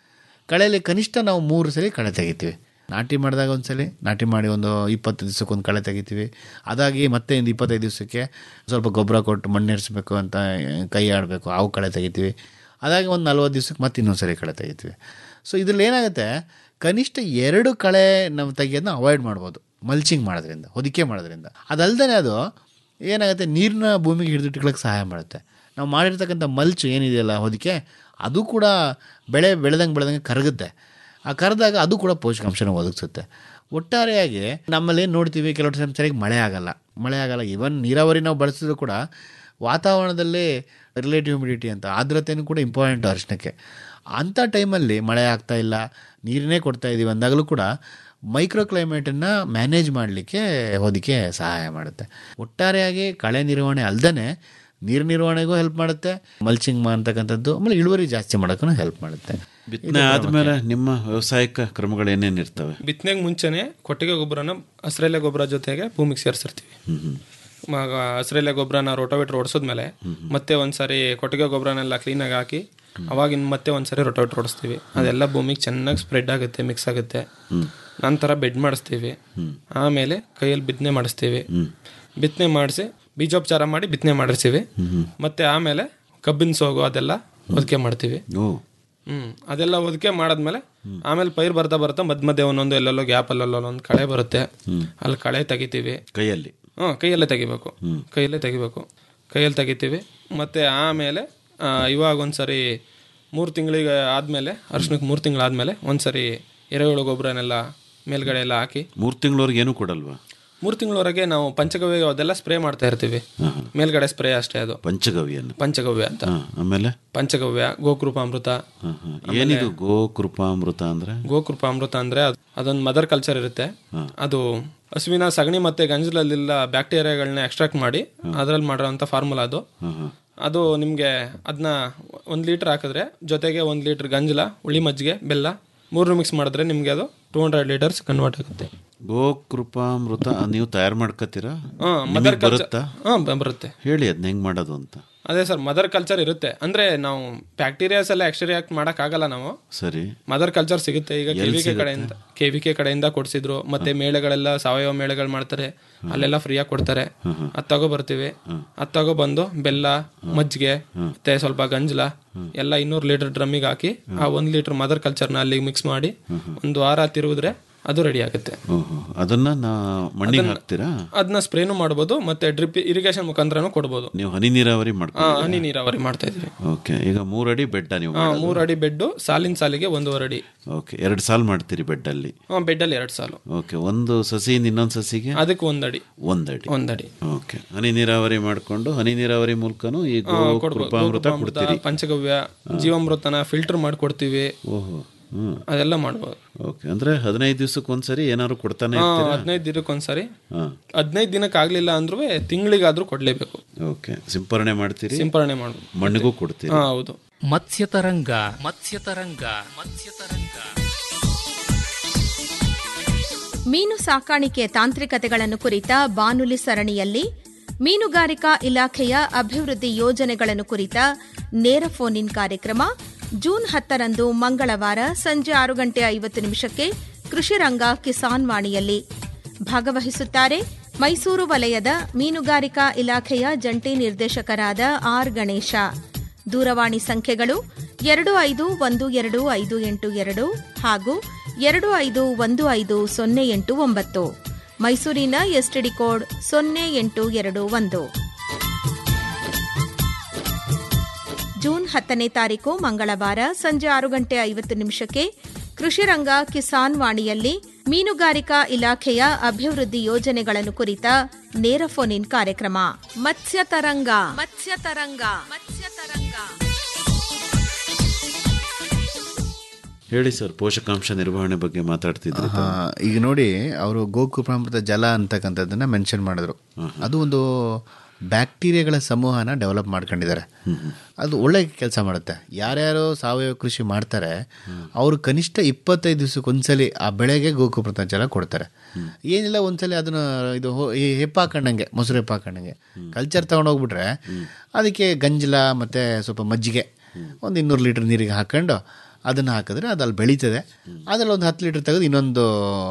ಕಳೆಯಲ್ಲಿ ಕನಿಷ್ಠ ನಾವು ಮೂರು ಸಲ ಕಳೆ ತೆಗಿತೀವಿ ನಾಟಿ ಮಾಡಿದಾಗ ಒಂದು ಸಲ ನಾಟಿ ಮಾಡಿ ಒಂದು ಇಪ್ಪತ್ತು ದಿವಸಕ್ಕೆ ಒಂದು ಕಳೆ ತೆಗಿತೀವಿ ಅದಾಗಿ ಮತ್ತೆ ಒಂದು ಇಪ್ಪತ್ತೈದು ದಿವಸಕ್ಕೆ ಸ್ವಲ್ಪ ಗೊಬ್ಬರ ಕೊಟ್ಟು ಮಣ್ಣೆರ್ಸ್ಬೇಕು ಅಂತ ಕೈ ಆಡಬೇಕು ಅವು ಕಳೆ ತೆಗಿತೀವಿ ಅದಾಗಿ ಒಂದು ನಲ್ವತ್ತು ದಿವ್ಸಕ್ಕೆ ಮತ್ತೆ ಇನ್ನೊಂದು ಸರಿ ಕಳೆ ತೆಗಿತೀವಿ ಸೊ ಇದ್ರಲ್ಲಿ ಏನಾಗುತ್ತೆ ಕನಿಷ್ಠ ಎರಡು ಕಳೆ ನಾವು ತೆಗಿಯೋದನ್ನ ಅವಾಯ್ಡ್ ಮಾಡ್ಬೋದು ಮಲ್ಚಿಂಗ್ ಮಾಡೋದ್ರಿಂದ ಹೊದಿಕೆ ಮಾಡೋದ್ರಿಂದ ಅದಲ್ದೇ ಅದು ಏನಾಗುತ್ತೆ ನೀರನ್ನ ಭೂಮಿಗೆ ಹಿಡಿದಿಟ್ಕೊಳ್ಳೋಕೆ ಸಹಾಯ ಮಾಡುತ್ತೆ ನಾವು ಮಾಡಿರ್ತಕ್ಕಂಥ ಮಲ್ಚ್ ಏನಿದೆಯಲ್ಲ ಹೊದಿಕೆ ಅದು ಕೂಡ ಬೆಳೆ ಬೆಳೆದಂಗೆ ಬೆಳೆದಂಗೆ ಕರಗುತ್ತೆ ಆ ಕರೆದಾಗ ಅದು ಕೂಡ ಪೋಷಕಾಂಶನ ಒದಗಿಸುತ್ತೆ ಒಟ್ಟಾರೆಯಾಗಿ ನಮ್ಮಲ್ಲಿ ಏನು ನೋಡ್ತೀವಿ ಕೆಲವು ಟೈಮ್ ಸರಿಯಾಗಿ ಮಳೆ ಆಗಲ್ಲ ಮಳೆ ಆಗಲ್ಲ ಇವನ್ ನೀರಾವರಿ ನಾವು ಬಳಸಿದ್ರು ಕೂಡ ವಾತಾವರಣದಲ್ಲಿ ರಿಲೇಟಿವ್ ಹ್ಯುಮಿಡಿಟಿ ಅಂತ ಆರ್ದ್ರತೆಯೂ ಕೂಡ ಇಂಪಾರ್ಟೆಂಟ್ ಅರಿಶಿನಕ್ಕೆ ಅಂಥ ಟೈಮಲ್ಲಿ ಮಳೆ ಆಗ್ತಾ ಇಲ್ಲ ನೀರನ್ನೇ ಕೊಡ್ತಾ ಇದ್ದೀವಿ ಅಂದಾಗಲೂ ಕೂಡ ಮೈಕ್ರೋ ಕ್ಲೈಮೇಟನ್ನು ಮ್ಯಾನೇಜ್ ಮಾಡಲಿಕ್ಕೆ ಹೊದಿಕೆ ಸಹಾಯ ಮಾಡುತ್ತೆ ಒಟ್ಟಾರೆಯಾಗಿ ಕಳೆ ನಿರ್ವಹಣೆ ಅಲ್ದೇ ನೀರು ನಿರ್ವಹಣೆಗೂ ಹೆಲ್ಪ್ ಮಾಡುತ್ತೆ ಮಲ್ಚಿಂಗ್ ಅಂತಕ್ಕಂಥದ್ದು ಆಮೇಲೆ ಇಳುವರಿ ಜಾಸ್ತಿ ಮಾಡೋಕ್ಕೂ ಹೆಲ್ಪ್ ಮಾಡುತ್ತೆ ಬಿತ್ತನೆ ಆದಮೇಲೆ ನಿಮ್ಮ ವ್ಯವಸಾಯಿಕ ಕ್ರಮಗಳು ಏನೇನು ಇರ್ತವೆ ಬಿತ್ತನೆಗೆ ಮುಂಚೆನೆ ಕೊಟ್ಟಿಗೆ ಗೊಬ್ಬರನ ಹಸಿರೆಲೆ ಗೊಬ್ಬರ ಜೊತೆಗೆ ಭೂಮಿಗೆ ಸೇರಿಸಿರ್ತೀವಿ ಹಸಿರೆಲೆ ಗೊಬ್ಬರನ ರೋಟೋವೇಟ್ರ್ ಓಡಿಸಿದ್ಮೇಲೆ ಮತ್ತೆ ಒಂದ್ಸರಿ ಕೊಟ್ಟಿಗೆ ಗೊಬ್ಬರನೆಲ್ಲ ಕ್ಲೀನಾಗಿ ಹಾಕಿ ಅವಾಗ ಇನ್ನು ಮತ್ತೆ ಒಂದ್ಸರಿ ರೋಟೋವೇಟ್ರ್ ಓಡಿಸ್ತೀವಿ ಅದೆಲ್ಲ ಭೂಮಿಗೆ ಚೆನ್ನಾಗಿ ಸ್ಪ್ರೆಡ್ ಆಗುತ್ತೆ ಮಿಕ್ಸ್ ಆಗುತ್ತೆ ನಂತರ ಬೆಡ್ ಮಾಡಿಸ್ತೀವಿ ಆಮೇಲೆ ಕೈಯಲ್ಲಿ ಬಿತ್ತನೆ ಮಾಡಿಸ್ತೀವಿ ಬಿತ್ತನೆ ಮಾಡಿಸಿ ಬೀಜೋಪಚಾರ ಮಾಡಿ ಬಿತ್ತನೆ ಮಾಡಿರ್ತೀವಿ ಮತ್ತೆ ಆಮೇಲೆ ಕಬ್ಬಿನ ಸೋಗು ಅದೆಲ್ಲ ಹೊದಿಕೆ ಮಾಡ್ತೀವಿ ಓ ಹ್ಮ್ ಅದೆಲ್ಲ ಒದಕೆ ಮಾಡಾದ್ಮೇಲೆ ಆಮೇಲೆ ಪೈರ್ ಬರ್ತಾ ಬರ್ತಾ ಮಧ್ಯ ಮಧ್ಯೆ ಒಂದೊಂದು ಎಲ್ಲೆಲ್ಲೋ ಗ್ಯಾಪ್ ಅಲ್ಲಲ್ಲೋ ಒಂದು ಕಳೆ ಬರುತ್ತೆ ಅಲ್ಲಿ ಕಳೆ ತೆಗಿತೀವಿ ಕೈಯಲ್ಲಿ ಹ್ಮ್ ಕೈಯಲ್ಲೇ ತೆಗಿಬೇಕು ಕೈಯಲ್ಲೇ ತೆಗಿಬೇಕು ಕೈಯಲ್ಲಿ ತೆಗಿತೀವಿ ಮತ್ತೆ ಆಮೇಲೆ ಆ, ಇವಾಗ ಒಂದ್ಸರಿ ಮೂರು ತಿಂಗಳಿಗೆ ಆದ್ಮೇಲೆ ಅರ್ಶನಕ್ಕೆ ಮೂರು ತಿಂಗಳಾದ್ಮೇಲೆ ಒಂದ್ಸರಿ ಎರೆಹುಳು ಗೊಬ್ಬರನೆಲ್ಲ ಮೇಲ್ಗಡೆ ಎಲ್ಲ ಹಾಕಿ ಮೂರು ತಿಂಗಳವರೆಗೆ ಏನೂ ಕೊಡಲ್ವಾ ಮೂರು ತಿಂಗಳವರೆಗೆ ನಾವು ಪಂಚಗವ್ಯ ಅದೆಲ್ಲ ಸ್ಪ್ರೇ ಮಾಡ್ತಾ ಇರ್ತೀವಿ ಮೇಲ್ಗಡೆ ಸ್ಪ್ರೇ ಅಷ್ಟೇ ಅದು ಪಂಚಗವ್ಯನ್ನು ಪಂಚಗವ್ಯ ಅಂತ ಹಾಂ ಆಮೇಲೆ ಪಂಚಗವ್ಯ ಗೋಕೃಪಾಮೃತ ಹಾಂ ಹಾಂ ಏನಿದು ಗೋ ಕೃಪಾಮೃತ ಅಂದರೆ ಗೋಕೃಪಾಮೃತ ಅಂದ್ರೆ ಅದ್- ಅದೊಂದು ಮದರ್ ಕಲ್ಚರ್ ಇರುತ್ತೆ ಅದು ಹಸುವಿನ ಸಗಣಿ ಮತ್ತೆ ಗಂಜಲಲ್ಲಿಲ್ಲ ಬ್ಯಾಕ್ಟೀರಿಯಾಗಳನ್ನ ಎಕ್ಸ್ಟ್ರಾಕ್ಟ್ ಮಾಡಿ ಅದ್ರಲ್ಲಿ ಮಾಡಿರೋಂಥ ಫಾರ್ಮುಲಾ ಅದು ಅದು ನಿಮಗೆ ಅದನ್ನ ಒಂದು ಲೀಟರ್ ಹಾಕಿದ್ರೆ ಜೊತೆಗೆ ಒಂದು ಲೀಟರ್ ಗಂಜಲ ಹುಳಿ ಮಜ್ಜಿಗೆ ಬೆಲ್ಲ ಮೂರು ಮಿಕ್ಸ್ ಮಾಡಿದ್ರೆ ನಿಮಗೆ ಅದು ಟೂ ಹಂಡ್ರೆಡ್ ಲೀಟರ್ಸ್ ಕನ್ವರ್ಟ್ ಆಗುತ್ತೆ ಗೋ ಕೃಪಾಮೃತ ನೀವು ತಯಾರು ಮಾಡ್ಕೋತೀರಾ ಹಾಂ ನಿಮಗೆ ಮದರ್ ಕಲ್ಚರ್ ಬರುತ್ತಾ ಹಾಂ ಬರುತ್ತೆ ಹೇಳಿ ಅದನ್ನ ಹೆಂಗೆ ಮಾಡೋದು ಅಂತ ಅದೇ ಸರ್ ಮದರ್ ಕಲ್ಚರ್ ಇರುತ್ತೆ ಅಂದ್ರೆ ನಾವು ಬ್ಯಾಕ್ಟೀರಿಯಾಸ್ ಎಲ್ಲ ಎಕ್ಸ್ಟ್ರಾಕ್ಟ್ ಮಾಡಕ್ ಆಗಲ್ಲ ನಾವು ಸರಿ ಮದರ್ ಕಲ್ಚರ್ ಸಿಗುತ್ತೆ ಈಗ ಕೆವಿಕೆ ಕಡೆಯಿಂದ ಕೆವಿಕೆ ಕಡೆಯಿಂದ ಕೊಡ್ಸಿದ್ರು ಮತ್ತೆ ಮೇಳೆಗಳೆಲ್ಲ ಸಾವಯವ ಮೇಳೆಗಳು ಮಾಡ್ತಾರೆ ಅಲ್ಲೆಲ್ಲ ಫ್ರೀಯಾಗಿ ಕೊಡ್ತಾರೆ ಅದ್ ತಗೋ ಬರ್ತೀವಿ ಅದ್ ತಗೋ ಬಂದು ಬೆಲ್ಲ ಮಜ್ಜಿಗೆ ಮತ್ತೆ ಸ್ವಲ್ಪ ಗಂಜಲ ಎಲ್ಲ ಇನ್ನೂರು ಲೀಟರ್ ಡ್ರಮ್ಮಿಗೆ ಹಾಕಿ ಆ ಒಂದ್ ಲೀಟರ್ ಮದರ್ ಕಲ್ಚರ್ನ ಅಲ್ಲಿಗೆ ಮಿಕ್ಸ್ ಮಾಡಿ ಒಂದು ವಾರ ತಿರುಗಿದ್ರೆ ಅದು ರೆಡಿ ಆಗುತ್ತೆ ಓಹೋ ಅದನ್ನ ನಾ ಮಣ್ಣಿಗೆ ಹಾಕ್ತೀರಾ ಅದನ್ನ ಸ್ಪ್ರೇನು ಮಾಡ್ಬೋದು ಮತ್ತೆ ಡ್ರಿಪ್ ಇರಿಗೇಷನ್ ಮುಖಾಂತರನು ಕೊಡ್ಬೋದು ನೀವು ಹನಿ ನೀರಾವರಿ ಆ, ಮಾಡ್ಕೊಂಡು ಹನಿ ನೀರಾವರಿ ಮಾಡ್ತಾ ಇದೀವಿ ಓಕೆ ಈಗ ಮೂರು ಅಡಿ ಬೆಡ್ಡ ನೀವು ಆ, ಮೂರು ಅಡಿ ಬೆಡ್ಡು ಸಾಲಿನ ಸಾಲಿಗೆ ಒಂದೂವರೆ ಅಡಿ ಓಕೆ ಎರಡು ಸಾಲು ಮಾಡ್ತೀರಿ ಬೆಡ್ಡಲ್ಲಿ ಬೆಡ್ಡಲ್ಲಿ ಎರಡು ಸಾಲು ಓಕೆ ಒಂದು ಸಸಿಯಿಂದ ಇನ್ನೊಂದು ಸಸಿಗೆ ಅದಕ್ಕೆ ಒಂದಡಿ ಒಂದಡಿ ಒಂದಡಿ ಓಕೆ ಹನಿ ನೀರಾವರಿ ಮಾಡಿಕೊಂಡು ಹನಿ ನೀರಾವರಿ ಮೂಲಕನೂ ಈ ಗೋ ಕೃಪಾಮೃತ ಕೊಡ್ತೀರಿ ಪಂಚಗವ್ಯ ಜೀವಾಮೃತನ ಫಿಲ್ಟರ್ ಮಾಡ್ಕೊಡ್ತೀವಿ ಓಹೋ ಹ್ಮ್ ಅದೆಲ್ಲ ಮಾಡ್ಬೋದು ಓಕೆ ಅಂದ್ರೆ ಹದಿನೈದು ದಿವಸಕ್ಕೆ ಒಂದ್ಸರಿ ಏನಾದ್ರು ಕೊಡ್ತಾನೆ ಆ, ಇರ್ತೀರಾ ಹದಿನೈದು ದಿನಕ್ಕೆ ಒಂದ್ಸರಿ ಹಾಂ ಹದಿನೈದು ದಿನಕ್ಕೆ ಆಗ್ಲಿಲ್ಲ ಅಂದ್ರೂ ತಿಂಗಳಿಗಾದ್ರೂ ಕೊಡ್ಲೇಬೇಕು ಓಕೆ ಸಿಂಪರಣೆ ಮಾಡ್ತೀರಿ ಸಿಂಪರಣೆ ಮಾಡ್ಬೋದು ಮಣ್ಣಿಗೂ ಕೊಡ್ತೀರಿ ಹಾ ಹೌದು ಮತ್ಸ್ಯತರಂಗ ಮತ್ಸ್ಯತರಂಗ ಮತ್ಸ್ಯತರಂಗ ಮೀನು ಸಾಕಾಣಿಕೆ ತಾಂತ್ರಿಕತೆಗಳನ್ನು ಕುರಿತ ಬಾನುಲಿ ಸರಣಿಯಲ್ಲಿ ಮೀನುಗಾರಿಕಾ ಇಲಾಖೆಯ ಅಭಿವೃದ್ಧಿ ಯೋಜನೆಗಳನ್ನು ಕುರಿತ ನೇರ ಫೋನ್ ಇನ್ ಕಾರ್ಯಕ್ರಮ ಜೂನ್ ಹತ್ತರಂದು ಮಂಗಳವಾರ ಸಂಜೆ ಆರು ಗಂಟೆ ಐವತ್ತು ನಿಮಿಷಕ್ಕೆ ಕೃಷಿರಂಗ ಕಿಸಾನ್ ವಾಣಿಯಲ್ಲಿ ಭಾಗವಹಿಸುತ್ತಾರೆ ಮೈಸೂರು ವಲಯದ ಮೀನುಗಾರಿಕಾ ಇಲಾಖೆಯ ಜಂಟಿ ನಿರ್ದೇಶಕರಾದ ಆರ್ ಗಣೇಶ ದೂರವಾಣಿ ಸಂಖ್ಯೆಗಳು ಎರಡು ಐದು ಒಂದು ಎರಡು ಐದು ಎಂಟು ಎರಡು ಹಾಗೂ ಎರಡು ಐದು ಒಂದು ಐದು ಸೊನ್ನೆ ಎಂಟು ಒಂಬತ್ತು ಮೈಸೂರಿನ ಎಸ್ಟಿಡಿ ಕೋಡ್ ಸೊನ್ನೆ ಎಂಟು ಎರಡು ಒಂದು ಜೂನ್ ಹತ್ತನೇ ತಾರೀಕು ಮಂಗಳವಾರ ಸಂಜೆ ಆರು ಗಂಟೆ ಐವತ್ತು ನಿಮಿಷಕ್ಕೆ ಕೃಷಿರಂಗ ಕಿಸಾನ್ ವಾಣಿಯಲ್ಲಿ ಮೀನುಗಾರಿಕಾ ಇಲಾಖೆಯ ಅಭಿವೃದ್ಧಿ ಯೋಜನೆಗಳನ್ನು ಕುರಿತ ನೇರ ಫೋನ್ ಇನ್ ಕಾರ್ಯಕ್ರಮ ಮತ್ಸ್ಯ ತರಂಗ ಮತ್ಸ್ಯ ತರಂಗ ಮತ್ಸ್ಯ ತರಂಗ ಹೇಳಿ ಸರ್ ಪೋಷಕಾಂಶ ನಿರ್ವಹಣೆ ಬಗ್ಗೆ ಮಾತಾಡ್ತಿದ್ರಿ ಹಾ, ಈಗ ನೋಡಿ ಅವರು ಗೋಕುಪ್ರಾಮೃತ ಜಲ ಅಂತಕ್ಕಂಥದ್ದನ್ನ ಮೆನ್ಷನ್ ಮಾಡಿದ್ರು ಅದು ಒಂದು ಬ್ಯಾಕ್ಟೀರಿಯಾಗಳ ಸಮೂಹನ ಡೆವಲಪ್ ಮಾಡ್ಕೊಂಡಿದ್ದಾರೆ ಅದು ಒಳ್ಳೆ ಕೆಲಸ ಮಾಡುತ್ತೆ ಯಾರ್ಯಾರು ಸಾವಯವ ಕೃಷಿ ಮಾಡ್ತಾರೆ ಅವರು ಕನಿಷ್ಠ ಇಪ್ಪತ್ತೈದು ದಿವಸಕ್ಕೆ ಒಂದ್ಸಲಿ ಆ ಬೆಳೆಗೆ ಗೋಕುಪ್ರಾಮೃತ ಜಲ ಕೊಡ್ತಾರೆ ಏನಿಲ್ಲ ಒಂದ್ಸಲಿ ಅದನ್ನ ಇದು ಹೊ- ಈ ಹೆಪ್ಪಾಕೊಂಡಂಗೆ ಮೊಸರು ಹೆಪ್ಪಾಕೊಂಡಂಗೆ ಕಲ್ಚರ್ ತಗೊಂಡೋಗ್ಬಿಟ್ರೆ ಅದಕ್ಕೆ ಗಂಜಲ ಮತ್ತು ಸ್ವಲ್ಪ ಮಜ್ಜಿಗೆ ಒಂದು ಇನ್ನೂರು ಲೀಟ್ರ್ ನೀರಿಗೆ ಹಾಕೊಂಡು ಅದನ್ನು ಹಾಕಿದ್ರೆ ಅದು ಅಲ್ಲಿ ಬೆಳೀತದೆ ಅದ್ರಲ್ಲಿ ಒಂದು ಹತ್ತು ಲೀಟರ್ ತೆಗೆದು ಇನ್ನೊಂದು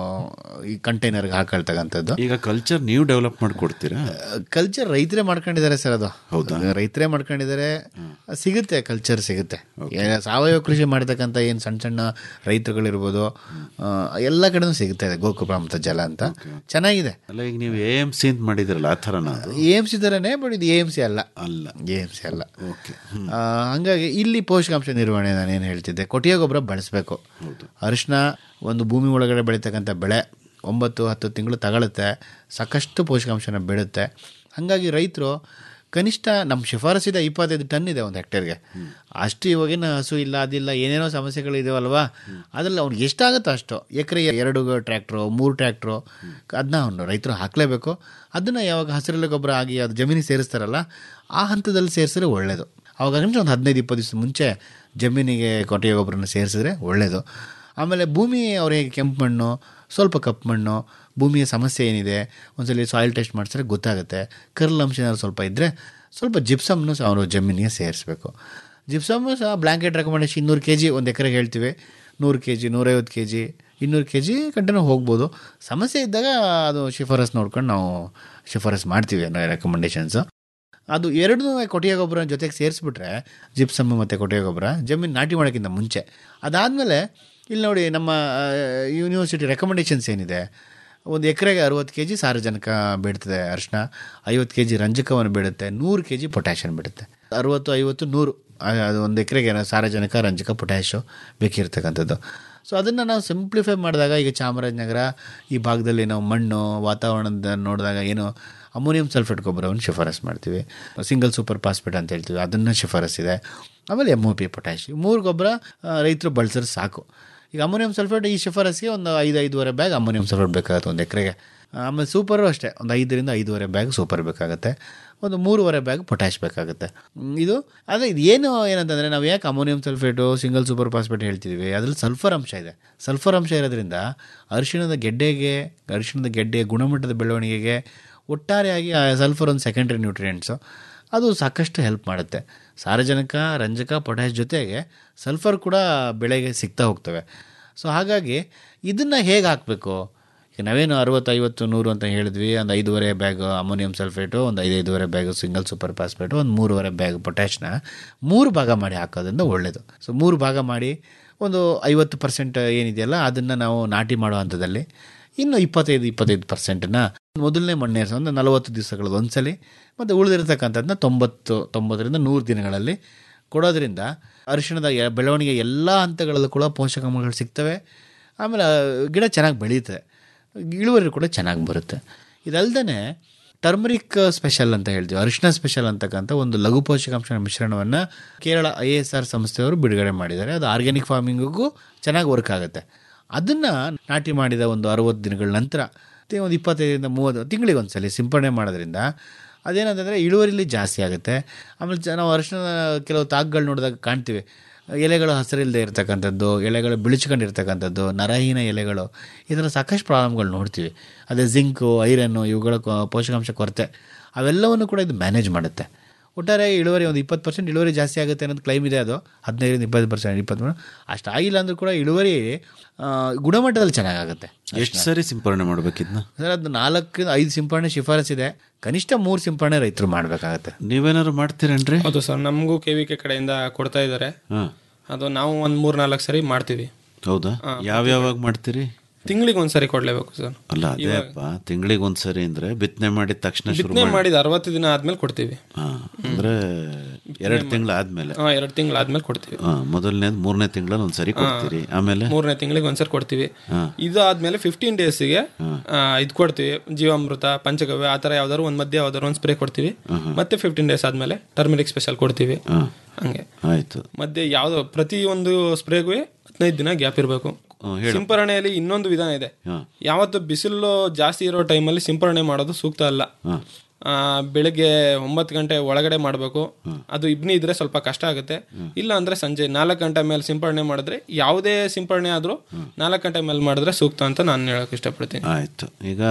ಈ ಕಂಟೈನರ್ಗೆ ಹಾಕೊಳ್ತಕ್ಕಂಥದ್ದು ಈಗ ಕಲ್ಚರ್ ನೀವು ಡೆವಲಪ್ ಮಾಡಿಕೊಡ್ತೀರಾ ಕಲ್ಚರ್ ರೈತರೇ ಮಾಡ್ಕೊಂಡಿದ್ದಾರೆ ಸರ್ ಅದು ಹೌದಾ ರೈತರೇ ಮಾಡ್ಕೊಂಡಿದ್ದಾರೆ ಸಿಗುತ್ತೆ ಕಲ್ಚರ್ ಸಿಗುತ್ತೆ ಏ- ಸಾವಯವ ಕೃಷಿ ಮಾಡತಕ್ಕಂಥ ಏನು ಸಣ್ಣ ಸಣ್ಣ ರೈತರುಗಳಿರ್ಬೋದು ಆ, ಎಲ್ಲ ಕಡೆನೂ ಸಿಗುತ್ತೆ ಇದೆ ಗೋಕುಲಾಮೃತ ಜಲ ಅಂತ ಚೆನ್ನಾಗಿದೆ ಅಲ್ಲ ಈಗ ನೀವು ಎ ಎಮ್ ಸಿ ಅಂತ ಮಾಡಿದ್ರಲ್ಲ ಆ ಥರನ ಅದು ಎ ಎಮ್ ಸಿ ಥರನೇ ಬಟ್ ಇದು ಎ ಎಮ್ ಸಿ ಅಲ್ಲ ಅಲ್ಲ ಎ ಎಮ್ ಸಿ ಅಲ್ಲ ಓಕೆ ಆ, ಹಂಗಾಗಿ ಇಲ್ಲಿ ಪೋಷಕಾಂಶ ನಿರ್ವಹಣೆ ನಾನು ಏನು ಹೇಳ್ತಿದ್ದೆ ಕೊಟ್ಟಿಗೆ ಗೊಬ್ಬರ ಬಳಸಬೇಕು ಅರಿಶಿನ ಒಂದು ಭೂಮಿ ಒಳಗಡೆ ಬೆಳೀತಕ್ಕಂಥ ಬೆಳೆ ಒಂಬತ್ತು ಹತ್ತು ತಿಂಗಳು ತಗೊಳುತ್ತೆ ಸಾಕಷ್ಟು ಪೋಷಕಾಂಶನ ಬೀಳುತ್ತೆ ಹಾಗಾಗಿ ರೈತರು ಕನಿಷ್ಠ ನಮ್ಮ ಶಿಫಾರಸಿದೆ ಇಪ್ಪತ್ತೈದು ಟನ್ ಇದೆ ಒಂದು ಹೆಕ್ಟೇರ್ಗೆ ಅಷ್ಟು ಇವಾಗಿನ ಹಸು ಇಲ್ಲ ಅದಿಲ್ಲ ಏನೇನೋ ಸಮಸ್ಯೆಗಳಿದಾವಲ್ವಾ ಅದ್ರಲ್ಲಿ ಅವ್ನಿಗೆ ಎಷ್ಟಾಗುತ್ತೋ ಅಷ್ಟು ಎಕರೆ ಎರಡು ಟ್ರ್ಯಾಕ್ಟ್ರು ಮೂರು ಟ್ರ್ಯಾಕ್ಟ್ರು ಅದನ್ನ ಅವನು ರೈತರು ಹಾಕಲೇಬೇಕು ಅದನ್ನು ಯಾವಾಗ ಹಸಿರೆಲೆ ಗೊಬ್ಬರ ಆಗಿ ಅದು ಜಮೀನಿಗೆ ಸೇರಿಸ್ತಾರಲ್ಲ ಆ ಹಂತದಲ್ಲಿ ಸೇರಿಸಿದ್ರೆ ಒಳ್ಳೆಯದು ಅವಾಗ ಕನಿಷ್ಠ ಒಂದು ಹದಿನೈದು ಇಪ್ಪತ್ತು ದಿವಸ ಮುಂಚೆ ಜಮೀನಿಗೆ ಕೊಟ್ಟಿಗೆ ಗೊಬ್ಬರನ ಸೇರಿಸಿದ್ರೆ ಒಳ್ಳೆಯದು ಆಮೇಲೆ ಭೂಮಿ ಅವರಿಗೆ ಕೆಂಪು ಮಣ್ಣು ಸ್ವಲ್ಪ ಕಪ್ಪು ಮಣ್ಣು ಭೂಮಿಯ ಸಮಸ್ಯೆ ಏನಿದೆ ಒಂದ್ಸಲಿ ಸಾಯಿಲ್ ಟೆಸ್ಟ್ ಮಾಡಿಸಿದ್ರೆ ಗೊತ್ತಾಗುತ್ತೆ ಕರ್ಲ್ ಅಂಶ ಏನಾದ್ರು ಸ್ವಲ್ಪ ಇದ್ದರೆ ಸ್ವಲ್ಪ ಜಿಪ್ಸಮ್ನು ಸಹ ಅವರು ಜಮೀನಿಗೆ ಸೇರಿಸ್ಬೇಕು ಜಿಪ್ಸಮ್ ಸಹ ಬ್ಲ್ಯಾಂಕೆಟ್ ರೆಕಮೆಂಡೇಶನ್ ಇನ್ನೂರು ಕೆ ಜಿ ಒಂದು ಎಕರೆಗೆ ಹೇಳ್ತೀವಿ ನೂರು ಕೆ ಜಿ ನೂರೈವತ್ತು ಕೆ ಜಿ ಇನ್ನೂರು ಕೆ ಜಿ ಕಂಟಿನ್ಯೂ ಹೋಗ್ಬೋದು ಸಮಸ್ಯೆ ಇದ್ದಾಗ ಅದು ಶಿಫಾರಸ್ ನೋಡ್ಕೊಂಡು ನಾವು ಶಿಫಾರಸ್ ಮಾಡ್ತೀವಿ ರೆಕಮೆಂಡೇಶನ್ಸು ಅದು ಎರಡೂ ಕೊಟ್ಟಿಗೆ ಗೊಬ್ಬರ ಜೊತೆಗೆ ಸೇರಿಸ್ಬಿಟ್ರೆ ಜಿಪ್ಸಮ್ ಮತ್ತು ಕೊಟ್ಟಿಗೆ ಗೊಬ್ಬರ ಜಮೀನು ನಾಟಿ ಮಾಡೋಕ್ಕಿಂತ ಮುಂಚೆ ಅದಾದಮೇಲೆ ಇಲ್ಲಿ ನೋಡಿ ನಮ್ಮ ಆ, ಯೂನಿವರ್ಸಿಟಿ ರೆಕಮೆಂಡೇಶನ್ಸ್ ಏನಿದೆ ಒಂದು ಎಕರೆಗೆ ಅರುವತ್ತು ಕೆ ಜಿ ಸಾರಜನಕ ಬಿಡ್ತದೆ ಅರಿಶಿನ ಐವತ್ತು ಕೆ ಜಿ ರಂಜಕವನ್ನು ಬಿಡುತ್ತೆ ನೂರು ಕೆ ಜಿ ಪೊಟ್ಯಾಷಿಯನ್ ಬಿಡುತ್ತೆ ಅರುವತ್ತು ಐವತ್ತು ನೂರು ಆ, ಅದು ಒಂದು ಎಕರೆಗೆ ಸಾರಜನಕ ರಂಜಕ ಪೊಟ್ಯಾಶು ಬೇಕಿರ್ತಕ್ಕಂಥದ್ದು ಸೊ ಅದನ್ನು ನಾವು ಸಿಂಪ್ಲಿಫೈ ಮಾಡಿದಾಗ ಈಗ ಚಾಮರಾಜನಗರ ಈ ಭಾಗದಲ್ಲಿ ನಾವು ಮಣ್ಣು ವಾತಾವರಣದ ನೋಡಿದಾಗ ಏನು ಅಮೋನಿಯಂ ಸಲ್ಫೇಟ್ ಗೊಬ್ಬರವನ್ನು ಶಿಫಾರಸ್ ಮಾಡ್ತೀವಿ ಸಿಂಗಲ್ ಸೂಪರ್ ಫಾಸ್ಫೇಟ್ ಅಂತ ಹೇಳ್ತೀವಿ ಅದನ್ನು ಶಿಫಾರಸ್ ಇದೆ ಆಮೇಲೆ ಎಮ್ ಒ ಪಿ ಪೊಟ್ಯಾಶ್ ಈ ಮೂರು ಗೊಬ್ಬರ ರೈತರು ಬಳಸಿದ್ರೆ ಸಾಕು ಈಗ ಅಮೋನಿಯಂ ಸಲ್ಫೇಟ್ ಈ ಶಿಫಾರಸ್ಗೆ ಒಂದು ಐದು ಐದೂವರೆ ಬ್ಯಾಗ್ ಅಮೋನಿಯಂ ಸಲ್ಫೇಟ್ ಬೇಕಾಗುತ್ತೆ ಒಂದು ಎಕರೆಗೆ ಆಮೇಲೆ ಸೂಪರು ಅಷ್ಟೇ ಒಂದು ಐದರಿಂದ ಐದೂವರೆ ಬ್ಯಾಗ್ ಸೂಪರ್ ಬೇಕಾಗುತ್ತೆ ಒಂದು ಮೂರುವರೆ ಬ್ಯಾಗ್ ಪೊಟ್ಯಾಶ್ ಬೇಕಾಗುತ್ತೆ ಹ್ಮ್, ಇದು ಆದರೆ ಇದು ಏನು ಏನಂತಂದರೆ ನಾವು ಯಾಕೆ ammonium sulphate single super phosphate ಹೇಳ್ತಿದ್ವಿ ಅದರಲ್ಲಿ ಸಲ್ಫರ್ ಅಂಶ ಇದೆ ಸಲ್ಫರ್ ಅಂಶ ಇರೋದ್ರಿಂದ ಅರಿಶಿಣದ ಗೆಡ್ಡೆಗೆ ಅರಿಶಿಣದ ಗೆಡ್ಡೆಯ ಗುಣಮಟ್ಟದ ಬೆಳವಣಿಗೆಗೆ ಒಟ್ಟಾರೆಯಾಗಿ ಆ ಸಲ್ಫರ್ ಒಂದು ಸೆಕೆಂಡ್ರಿ ನ್ಯೂಟ್ರಿಯೆಂಟ್ಸು ಅದು ಸಾಕಷ್ಟು ಹೆಲ್ಪ್ ಮಾಡುತ್ತೆ ಸಾರಜನಕ ರಂಜಕ ಪೊಟ್ಯಾಶ್ ಜೊತೆಗೆ ಸಲ್ಫರ್ ಕೂಡ ಬೆಳೆಗೆ ಸಿಗ್ತಾ ಹೋಗ್ತವೆ ಸೊ ಹಾಗಾಗಿ ಇದನ್ನು ಹೇಗೆ ಹಾಕಬೇಕು ಈಗ ನಾವೇನು ಅರವತ್ತು ಐವತ್ತು ನೂರು ಅಂತ ಹೇಳಿದ್ವಿ ಒಂದು ಐದೂವರೆ ಬ್ಯಾಗ್ ಅಮೋನಿಯಂ ಸಲ್ಫೇಟು ಒಂದು ಐದು ಐದೂವರೆ ಬ್ಯಾಗ್ ಸಿಂಗಲ್ ಸೂಪರ್ ಫಾಸ್ಫೇಟು ಒಂದು ಮೂರುವರೆ ಬ್ಯಾಗ್ ಪೊಟ್ಯಾಶ್ನ ಮೂರು ಭಾಗ ಮಾಡಿ ಹಾಕೋದ್ರಿಂದ ಒಳ್ಳೆಯದು ಸೊ ಮೂರು ಭಾಗ ಮಾಡಿ ಒಂದು ಐವತ್ತು ಪರ್ಸೆಂಟ್ ಏನಿದೆಯಲ್ಲ ಅದನ್ನು ನಾವು ನಾಟಿ ಮಾಡೋ ಹಂತದಲ್ಲಿ ಇನ್ನು ಇಪ್ಪತ್ತೈದು ಇಪ್ಪತ್ತೈದು ಪರ್ಸೆಂಟನ್ನ ಮೊದಲನೇ ಮಣ್ಣೇರಿಸೋ ಒಂದು ನಲವತ್ತು ದಿವಸಗಳು ಒಂದ್ಸಲಿ ಮತ್ತು ಉಳಿದಿರ್ತಕ್ಕಂಥದ್ದನ್ನ ತೊಂಬತ್ತು ತೊಂಬತ್ತರಿಂದ ನೂರು ದಿನಗಳಲ್ಲಿ ಕೊಡೋದ್ರಿಂದ ಅರಿಶಿಣದ ಎ- ಬೆಳವಣಿಗೆ ಎಲ್ಲ ಹಂತಗಳಲ್ಲೂ ಕೂಡ ಪೋಷಕಾಂಶಗಳು ಸಿಗ್ತವೆ ಆಮೇಲೆ ಆ, ಗಿಡ ಚೆನ್ನಾಗಿ ಬೆಳೀತದೆ ಇಳುವರಿ ಕೂಡ ಚೆನ್ನಾಗಿ ಬರುತ್ತೆ ಇದಲ್ದೇ ಟರ್ಮರಿಕ್ ಸ್ಪೆಷಲ್ ಅಂತ ಹೇಳ್ತೀವಿ ಅರಿಶಿನ ಸ್ಪೆಷಲ್ ಅಂತಕ್ಕಂಥ ಒಂದು ಲಘು ಪೋಷಕಾಂಶ ಮಿಶ್ರಣವನ್ನು ಕೇರಳ ಐ ಎಸ್ ಆರ್ ಸಂಸ್ಥೆಯವರು ಬಿಡುಗಡೆ ಮಾಡಿದ್ದಾರೆ ಅದು ಆರ್ಗ್ಯಾನಿಕ್ ಫಾರ್ಮಿಂಗಿಗೂ ಚೆನ್ನಾಗಿ ವರ್ಕ್ ಆಗುತ್ತೆ ಅದನ್ನು ನಾಟಿ ಮಾಡಿದ ಒಂದು ಅರುವತ್ತು ದಿನಗಳ ನಂತರ ಮತ್ತೆ ಒಂದು ಇಪ್ಪತ್ತೈದರಿಂದ ಮೂವತ್ತು ತಿಂಗಳಿಗೆ ಒಂದ್ಸಲಿ ಸಿಂಪಡಣೆ ಮಾಡೋದ್ರಿಂದ ಅದೇನಂತಂದರೆ ಇಳುವರಿಲಿ ಜಾಸ್ತಿ ಆಗುತ್ತೆ ಆಮೇಲೆ ಚ- ನಾವು ಅರಿಶಿನ ಕೆಲವು ತಾಕುಗಳು ನೋಡಿದಾಗ ಕಾಣ್ತೀವಿ ಎಲೆಗಳು ಹಸಿರಿಲ್ಲದೆ ಇರ್ತಕ್ಕಂಥದ್ದು ಎಲೆಗಳು ಬಿಳಿಚ್ಕೊಂಡಿರ್ತಕ್ಕಂಥದ್ದು ನರಹೀನ ಎಲೆಗಳು ಈ ಥರ ಸಾಕಷ್ಟು ಪ್ರಾಬ್ಲಮ್ಗಳು ನೋಡ್ತೀವಿ ಅದೇ ಜಿಂಕು ಐರನ್ನು ಇವುಗಳ ಕೊ- ಪೋಷಕಾಂಶ ಕೊರತೆ ಅವೆಲ್ಲವನ್ನು ಕೂಡ ಇದು ಮ್ಯಾನೇಜ್ ಮಾಡುತ್ತೆ ಒಟ್ಟಾರೆ ಇಳುವರಿ ಒಂದು ಇಪ್ಪತ್ತು ಪರ್ಸೆಂಟ್ ಇಳುವರಿ ಜಾಸ್ತಿ ಆಗುತ್ತೆ ಅನ್ನೋದು ಕ್ಲೈಮ್ ಇದೆ ಅದು ಹದಿನೈದರಿಂದ ಇಪ್ಪತ್ತು ಪರ್ಸೆಂಟ್ ಇಪ್ಪತ್ತು ಅಷ್ಟು ಆಗಿಲ್ಲ ಅಂದರೂ ಕೂಡ ಇಳುವರಿ ಆ, ಗುಣಮಟ್ಟದಲ್ಲಿ ಚೆನ್ನಾಗಾಗುತ್ತೆ ಎಷ್ಟು ಸರಿ ಸಿಂಪರಣೆ ಮಾಡ್ಬೇಕಿದ್ನ ಸರ್ ಅದು ನಾಲ್ಕು ಐದು ಸಿಂಪರಣೆ ಶಿಫಾರಸ್ ಇದೆ ಕನಿಷ್ಠ ಮೂರು ಸಿಂಪರಣೆ ರೈತರು ಮಾಡಬೇಕಾಗತ್ತೆ ನೀವೇನಾದ್ರು ಮಾಡ್ತೀರೇನ್ರಿ ಹೌದು ಸರ್ ನಮಗೂ ಕೆ ವಿ ಕೆ ಕಡೆಯಿಂದ ಕೊಡ್ತಾ ಇದ್ದಾರೆ ಹಾಂ ಅದು ನಾವು ಒಂದು ಮೂರು ನಾಲ್ಕು ಸರಿ ಮಾಡ್ತೀವಿ ಹೌದಾ ಯಾವ್ಯಾವಾಗ ಮಾಡ್ತೀರಿ ತಿಂಗಳಿಗೆ ಒಂದ್ಸರಿ ಕೊಡ್ಲೇಬೇಕು ಸರ್ ಅಲ್ಲ ಅದೇ ಅಪ್ಪ ತಿಂಗಳಿಗೆ ಒಂದ್ಸರಿ ಅಂದ್ರೆ ಬಿತ್ತನೆ ಮಾಡಿದ ತಕ್ಷಣ ಶುರು ಬಿತ್ತನೆ ಮಾಡಿ ಮಾಡಿದ ಅರವತ್ತು ದಿನ ಆದ್ಮೇಲೆ ಕೊಡ್ತೀವಿ ಹಾ ಅಂದ್ರೆ ಎರಡು ತಿಂಗಳು ಆದ್ಮೇಲೆ ಹಾಂ ಎರಡು ತಿಂಗಳು ಆದ್ಮೇಲೆ ಕೊಡ್ತೀವಿ ಹಾ ಮೊದಲನೇದು ಮೂರನೇ ತಿಂಗಳಲ್ಲಿ ಒಂದ್ಸರಿ ಕೊಡ್ತೀರಿ ಆಮೇಲೆ ಮೂರನೇ ತಿಂಗಳಿಗೆ ಒಂದ್ಸರಿ ಕೊಡ್ತೀವಿ ಇದು ಆದ್ಮೇಲೆ ಫಿಫ್ಟೀನ್ ಡೇಸ್ಗೆ ಇದು ಕೊಡ್ತೀವಿ ಜೀವಾಮೃತ ಪಂಚಗವ್ಯ ಆ ಥರ ಯಾವ್ದಾದ್ರು ಒಂದು ಮಧ್ಯೆ ಯಾವ್ದಾದ್ರು ಒಂದು ಸ್ಪ್ರೇ ಕೊಡ್ತೀವಿ ಮತ್ತೆ ಫಿಫ್ಟೀನ್ ಡೇಸ್ ಆದ್ಮೇಲೆ ಟರ್ಮರಿಕ್ ಸ್ಪೆಷಲ್ ಕೊಡ್ತೀವಿ ಹಾ ಹಂಗೆ ಆಯ್ತು ಮಧ್ಯೆ ಯಾವ್ದು ಪ್ರತಿಯೊಂದು ಸ್ಪ್ರೇಗೂ ಹದಿನೈದು ದಿನ ಗ್ಯಾಪ್ ಇರಬೇಕು ಹ್ಮ್, ಹೇಳು. ಸಿಂಪರಣೆಯಲ್ಲಿ ಇನ್ನೊಂದು ವಿಧಾನ ಇದೆ ಹಾ. ಯಾವತ್ತು ಬಿಸಿಲು ಜಾಸ್ತಿ ಇರೋ ಟೈಮಲ್ಲಿ ಸಿಂಪರಣೆ ಮಾಡೋದು ಸೂಕ್ತ ಅಲ್ಲ ಹಾ ಆ, ಬೆಳಗ್ಗೆ ಒಂಬತ್ತು ಗಂಟೆ ಒಳಗಡೆ ಮಾಡಬೇಕು ಅದು ಇಬ್ನಿ ಇದ್ರೆ ಸ್ವಲ್ಪ ಕಷ್ಟ ಆಗುತ್ತೆ ಇಲ್ಲ ಅಂದ್ರೆ ಸಂಜೆ ನಾಲ್ಕು ಗಂಟೆ ಮೇಲೆ ಸಿಂಪರಣೆ ಮಾಡಿದ್ರೆ ಯಾವುದೇ ಸಿಂಪರಣೆ ಆದ್ರೂ ನಾಲ್ಕು ಗಂಟೆ ಮೇಲೆ ಮಾಡಿದ್ರೆ ಸೂಕ್ತ ಅಂತ ನಾನು ಹೇಳಕ್ ಇಷ್ಟಪಡ್ತೀನಿ ಆಯ್ತು ಈಗ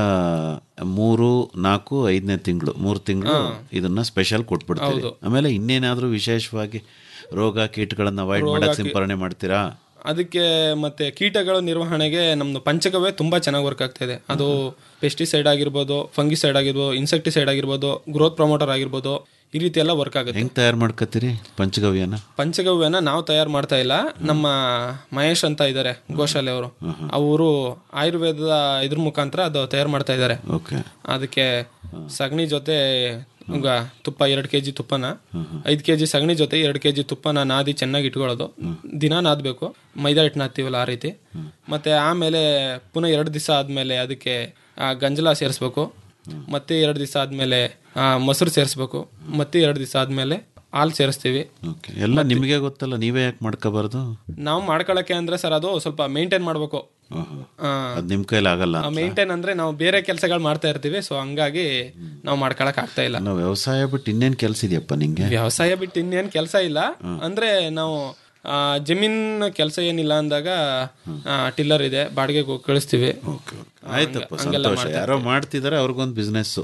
ಮೂರು ನಾಲ್ಕು ಐದನೇ ತಿಂಗಳು ಮೂರು ತಿಂಗಳು ಇದನ್ನ ಸ್ಪೆಷಲ್ ಕೊಟ್ಬಿಡ್ತೀರಿ ಆಮೇಲೆ ಇನ್ನೇನಾದ್ರೂ ವಿಶೇಷವಾಗಿ ರೋಗ ಕೀಟಗಳನ್ನ ಅವಾಯ್ಡ್ ಮಾಡಕ್ ಸಿಂಪರಣೆ ಮಾಡ್ತೀರಾ ಅದಕ್ಕೆ ಮತ್ತೆ ಕೀಟಗಳ ನಿರ್ವಹಣೆಗೆ ನಮ್ದು ಪಂಚಗವ್ಯ ತುಂಬಾ ಚೆನ್ನಾಗಿ ವರ್ಕ್ ಆಗ್ತಾ ಇದೆ ಅದು ಪೆಸ್ಟಿಸೈಡ್ ಆಗಿರ್ಬೋದು ಫಂಗಿಸೈಡ್ ಆಗಿರ್ಬೋದು ಇನ್ಸೆಕ್ಟಿಸೈಡ್ ಆಗಿರ್ಬೋದು ಗ್ರೋತ್ ಪ್ರಮೋಟರ್ ಆಗಿರ್ಬೋದು ಈ ರೀತಿ ಎಲ್ಲ ವರ್ಕ್ ಆಗುತ್ತೆ ಹೆಂಗ್ ತಯಾರು ಮಾಡ್ಕೋತೀರಿ ಪಂಚಗವ್ಯನ ಪಂಚಗವ್ಯನ ನಾವು ತಯಾರು ಮಾಡ್ತಾ ಇಲ್ಲ ನಮ್ಮ ಮಹೇಶ್ ಅಂತ ಇದ್ದಾರೆ ಗೋಶಾಲೆ ಅವರು ಅವರು ಆಯುರ್ವೇದದ ಇದ್ರ ಮುಖಾಂತರ ಅದು ತಯಾರು ಮಾಡ್ತಾ ಇದ್ದಾರೆ ಓಕೆ ಅದಕ್ಕೆ ಸಗಣಿ ಜೊತೆ ಈಗ ತುಪ್ಪ ಎರಡು ಕೆ ಜಿ ತುಪ್ಪನ ಐದು ಕೆ ಜಿ ಸಗಣಿ ಜೊತೆ ಎರಡು ಕೆ ಜಿ ತುಪ್ಪನ ನಾದಿ ಚೆನ್ನಾಗಿ ಇಟ್ಕೊಳ್ಳೋದು ದಿನ ನಾದಬೇಕು ಮೈದಾ ಹಿಟ್ಟು ನಾದ್ತೀವಲ್ಲ ಆ ರೀತಿ ಮತ್ತೆ ಆಮೇಲೆ ಪುನಃ ಎರಡು ದಿವಸ ಆದಮೇಲೆ ಅದಕ್ಕೆ ಆ, ಗಂಜಲ ಸೇರಿಸ್ಬೇಕು ಮತ್ತೆ ಎರಡು ದಿವಸ ಆದಮೇಲೆ ಮೊಸರು ಸೇರಿಸ್ಬೇಕು ಮತ್ತೆ ಎರಡು ದಿವಸ ಆದಮೇಲೆ ಹಾಲು ಸೇರಿಸ್ತೀವಿ ಓಕೆ ಎಲ್ಲ ನಿಮಗೆ ಗೊತ್ತಲ್ಲ ನೀವೇ ಯಾಕೆ ಮಾಡ್ಕೋಬಾರ್ದು ನಾವು ಮಾಡ್ಕೊಳಕ್ಕೆ ಅಂದ್ರೆ ಸರ್ ಅದು ಸ್ವಲ್ಪ ಮೇಂಟೈನ್ ಮಾಡಬೇಕು ಅದು ನಿಮ್ಮ ಕೈಲಿ ಆಗಲ್ಲ ಮೇಂಟೈನ್ ಅಂದ್ರೆ ನಾವು ಬೇರೆ ಕೆಲಸಗಳು ಮಾಡ್ತಾ ಇರ್ತೀವಿ ಸೊ ಹಂಗಾಗಿ ನಾವು ಮಾಡ್ಕೊಳಕ್ ಆಗ್ತಾ ಇಲ್ಲ ನಾವು ವ್ಯವಸಾಯ ಬಿಟ್ಟು ಇನ್ನೇನು ಕೆಲಸ ಇದೆಯಪ್ಪ ನಿಂಗೆ ವ್ಯವಸಾಯ ಬಿಟ್ಟು ಇನ್ನೇನ್ ಕೆಲಸ ಇಲ್ಲ ಅಂದ್ರೆ ನಾವು ಆ, ಜಮೀನ್ ಕೆಲಸ ಏನಿಲ್ಲ ಅಂದಾಗ ಟಿಲ್ಲರ್ ಇದೆ ಬಾಡಿಗೆ ಕಳಿಸ್ತೀವಿ ಆಯ್ತಪ್ಪ ಹಂಗೆಲ್ಲ ಸಂತೋಷ ಮಾಡ್ತಾ ಯಾರೋ ಮಾಡ್ತಿದಾರೆ ಅವ್ರಿಗೊಂದು ಬಿಸ್ನೆಸ್ಸು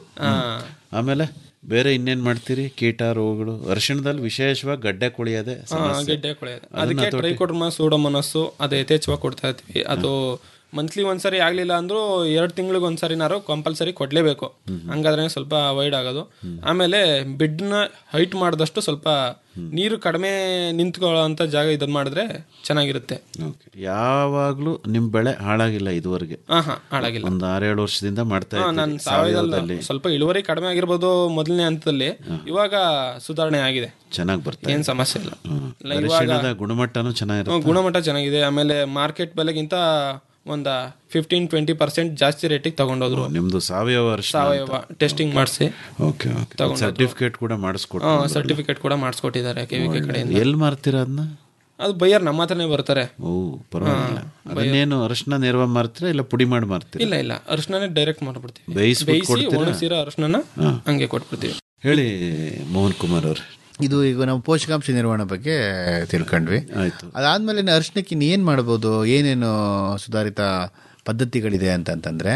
ಆಮೇಲೆ ಬೇರೆ ಇನ್ನೇನ್ ಮಾಡ್ತೀರಿ ಕೀಟ ರೋಗಗಳು ಅರಿಶಿಣದಲ್ಲಿ ವಿಶೇಷವಾಗಿ ಗಡ್ಡೆ ಕುಳಿಯೋದೆ ಆ, ಸಮಸ್ಯೆ. ಗೆಡ್ಡೆ ಕೊಳೆಯೋದು ಅದಕ್ಕೆ ಟ್ರೈಕೋಡ್ರಮ ಸೂಡೋಮನಸ್ಸು ಅದು ಯಥೇಚ್ಛವಾಗಿ ಕೊಡ್ತಾ ಇರ್ತೀವಿ ಅದು ಮಂತ್ಲಿ ಒಂದ್ಸರಿ ಆಗ್ಲಿಲ್ಲ ಅಂದ್ರೂ ಎರಡು ತಿಂಗಳಿಗೆ ಒಂದ್ಸರಿನಾರು ಕಂಪಲ್ಸರಿ ಕೊಡ್ಲೇಬೇಕು ಹಂಗಾದ್ರೆ ಸ್ವಲ್ಪ ಅವಾಯ್ಡ್ ಆಗೋದು ಆಮೇಲೆ ಬೆಡ್ನ ಹೈಟ್ ಮಾಡಿದಷ್ಟು ಸ್ವಲ್ಪ ನೀರು ಕಡಿಮೆ ನಿಂತ್ಕೊಳ್ಳೋಂಥ ಜಾಗ ಇದನ್ನ ಮಾಡಿದ್ರೆ ಚೆನ್ನಾಗಿರುತ್ತೆ Okay. ಯಾವಾಗ್ಲೂ ನಿಮ್ ಬೆಳೆ ಹಾಳಾಗಿಲ್ಲ ಇದುವರೆಗೆ ಹಾ ಹಾ ಹಾಳಾಗಿಲ್ಲ ಒಂದ್ ಆರೇಳು ವರ್ಷದಿಂದ ಮಾಡ್ತಾ ನಾನು ಇದ್ದೀರಿ ಸಾವಯವದಲ್ಲಿ ಸಾವಯವದಲ್ಲಿ ಸ್ವಲ್ಪ ಇಳುವರಿ ಕಡಿಮೆ ಆಗಿರ್ಬೋದು ಮೊದಲನೇ ಹಂತದಲ್ಲಿ ಇವಾಗ ಸುಧಾರಣೆ ಆಗಿದೆ ಚೆನ್ನಾಗಿ ಬರ್ತಾ ಏನ್ ಇದೆ. ಸಮಸ್ಯೆ ಇಲ್ಲ ಹ್ಮ್. ಇಲ್ಲ, ಇವಾಗ ಅರಿಶಿಣದ ಗುಣಮಟ್ಟನೂ ಚೆನ್ನಾಗಿರುತ್ತೆ ಹ್ಮ್, ಗುಣಮಟ್ಟ ಚೆನ್ನಾಗಿದೆ ಆಮೇಲೆ ಮಾರ್ಕೆಟ್ ಬೆಲೆಗಿಂತ ಒಂದ ಫಿಫ್ಟೀನ್ ಟ್ವೆಂಟಿ ಪರ್ಸೆಂಟ್ ಜಾಸ್ತಿ ರೇಟಿಗೆ ತಗೊಂಡೋದ್ರು ನಿಮ್ದು ಸಾವಯವ ಅರಿಶಿಣ ಸಾವಯವ ಟೆಸ್ಟಿಂಗ್ ಮಾಡಿಸಿ ಓಕೆ ಓಕೆ ಸರ್ಟಿಫಿಕೇಟ್ ಕೂಡ ಮಾಡಿಸ್ಕೊಟ್ಟು ಸರ್ಟಿಫಿಕೇಟ್ ಕೂಡ ಮಾಡಿಸ್ಕೊಟ್ಟಿದ್ದಾರೆ ಕೆವಿಕೆ ಕಡೆಯಿಂದ ಎಲ್ಲಿ ಮಾರ್ತೀರಾ ಅದನ್ನ ಅದು ಬೈಯರ್ ನಮ್ಮ ಹತ್ರನೇ ಬರ್ತಾರೆ ಓ ಪರವಾಗಿಲ್ಲ ಅದನ್ನೇನು ಅರಿಶಿನ ನೇರವಾಗಿ ಮಾರ್ತೀರಾ ಇಲ್ಲ ಪುಡಿ ಮಾಡಿ ಮಾರ್ತೀರಾ ಇಲ್ಲ ಇಲ್ಲ ಅರ್ಶನೇ ಡೈರೆಕ್ಟ್ ಮಾಡ್ಬಿಡ್ತೀವಿ ಬೇಯಿಸ್ಬಿಟ್ಟು ಬೇಯಿಸಿ ಕೊಡ್ತೀರಾ? ಒಣಗಿಸಿರೋ ಅರ್ಶನ ಹಂಗೆ ಕೊಟ್ಬಿಡ್ತೀವಿ ಹೇಳಿ ಮೋಹನ್ ಕುಮಾರ್ ಅವ್ರೆ ಇದು ಈಗ ನಾವು ಪೋಷಕಾಂಶ ನಿರ್ವಹಣೆ ಬಗ್ಗೆ ತಿಳ್ಕೊಂಡ್ವಿ ಆಯ್ತು ಅದಾದ್ಮೇಲೆ ಇನ್ನು ಅರಿಶಿಣಕ್ಕೆ ಇನ್ನು ಏನು ಮಾಡ್ಬೋದು ಏನೇನು ಸುಧಾರಿತ ಪದ್ಧತಿಗಳಿದೆ ಅಂತಂತಂದರೆ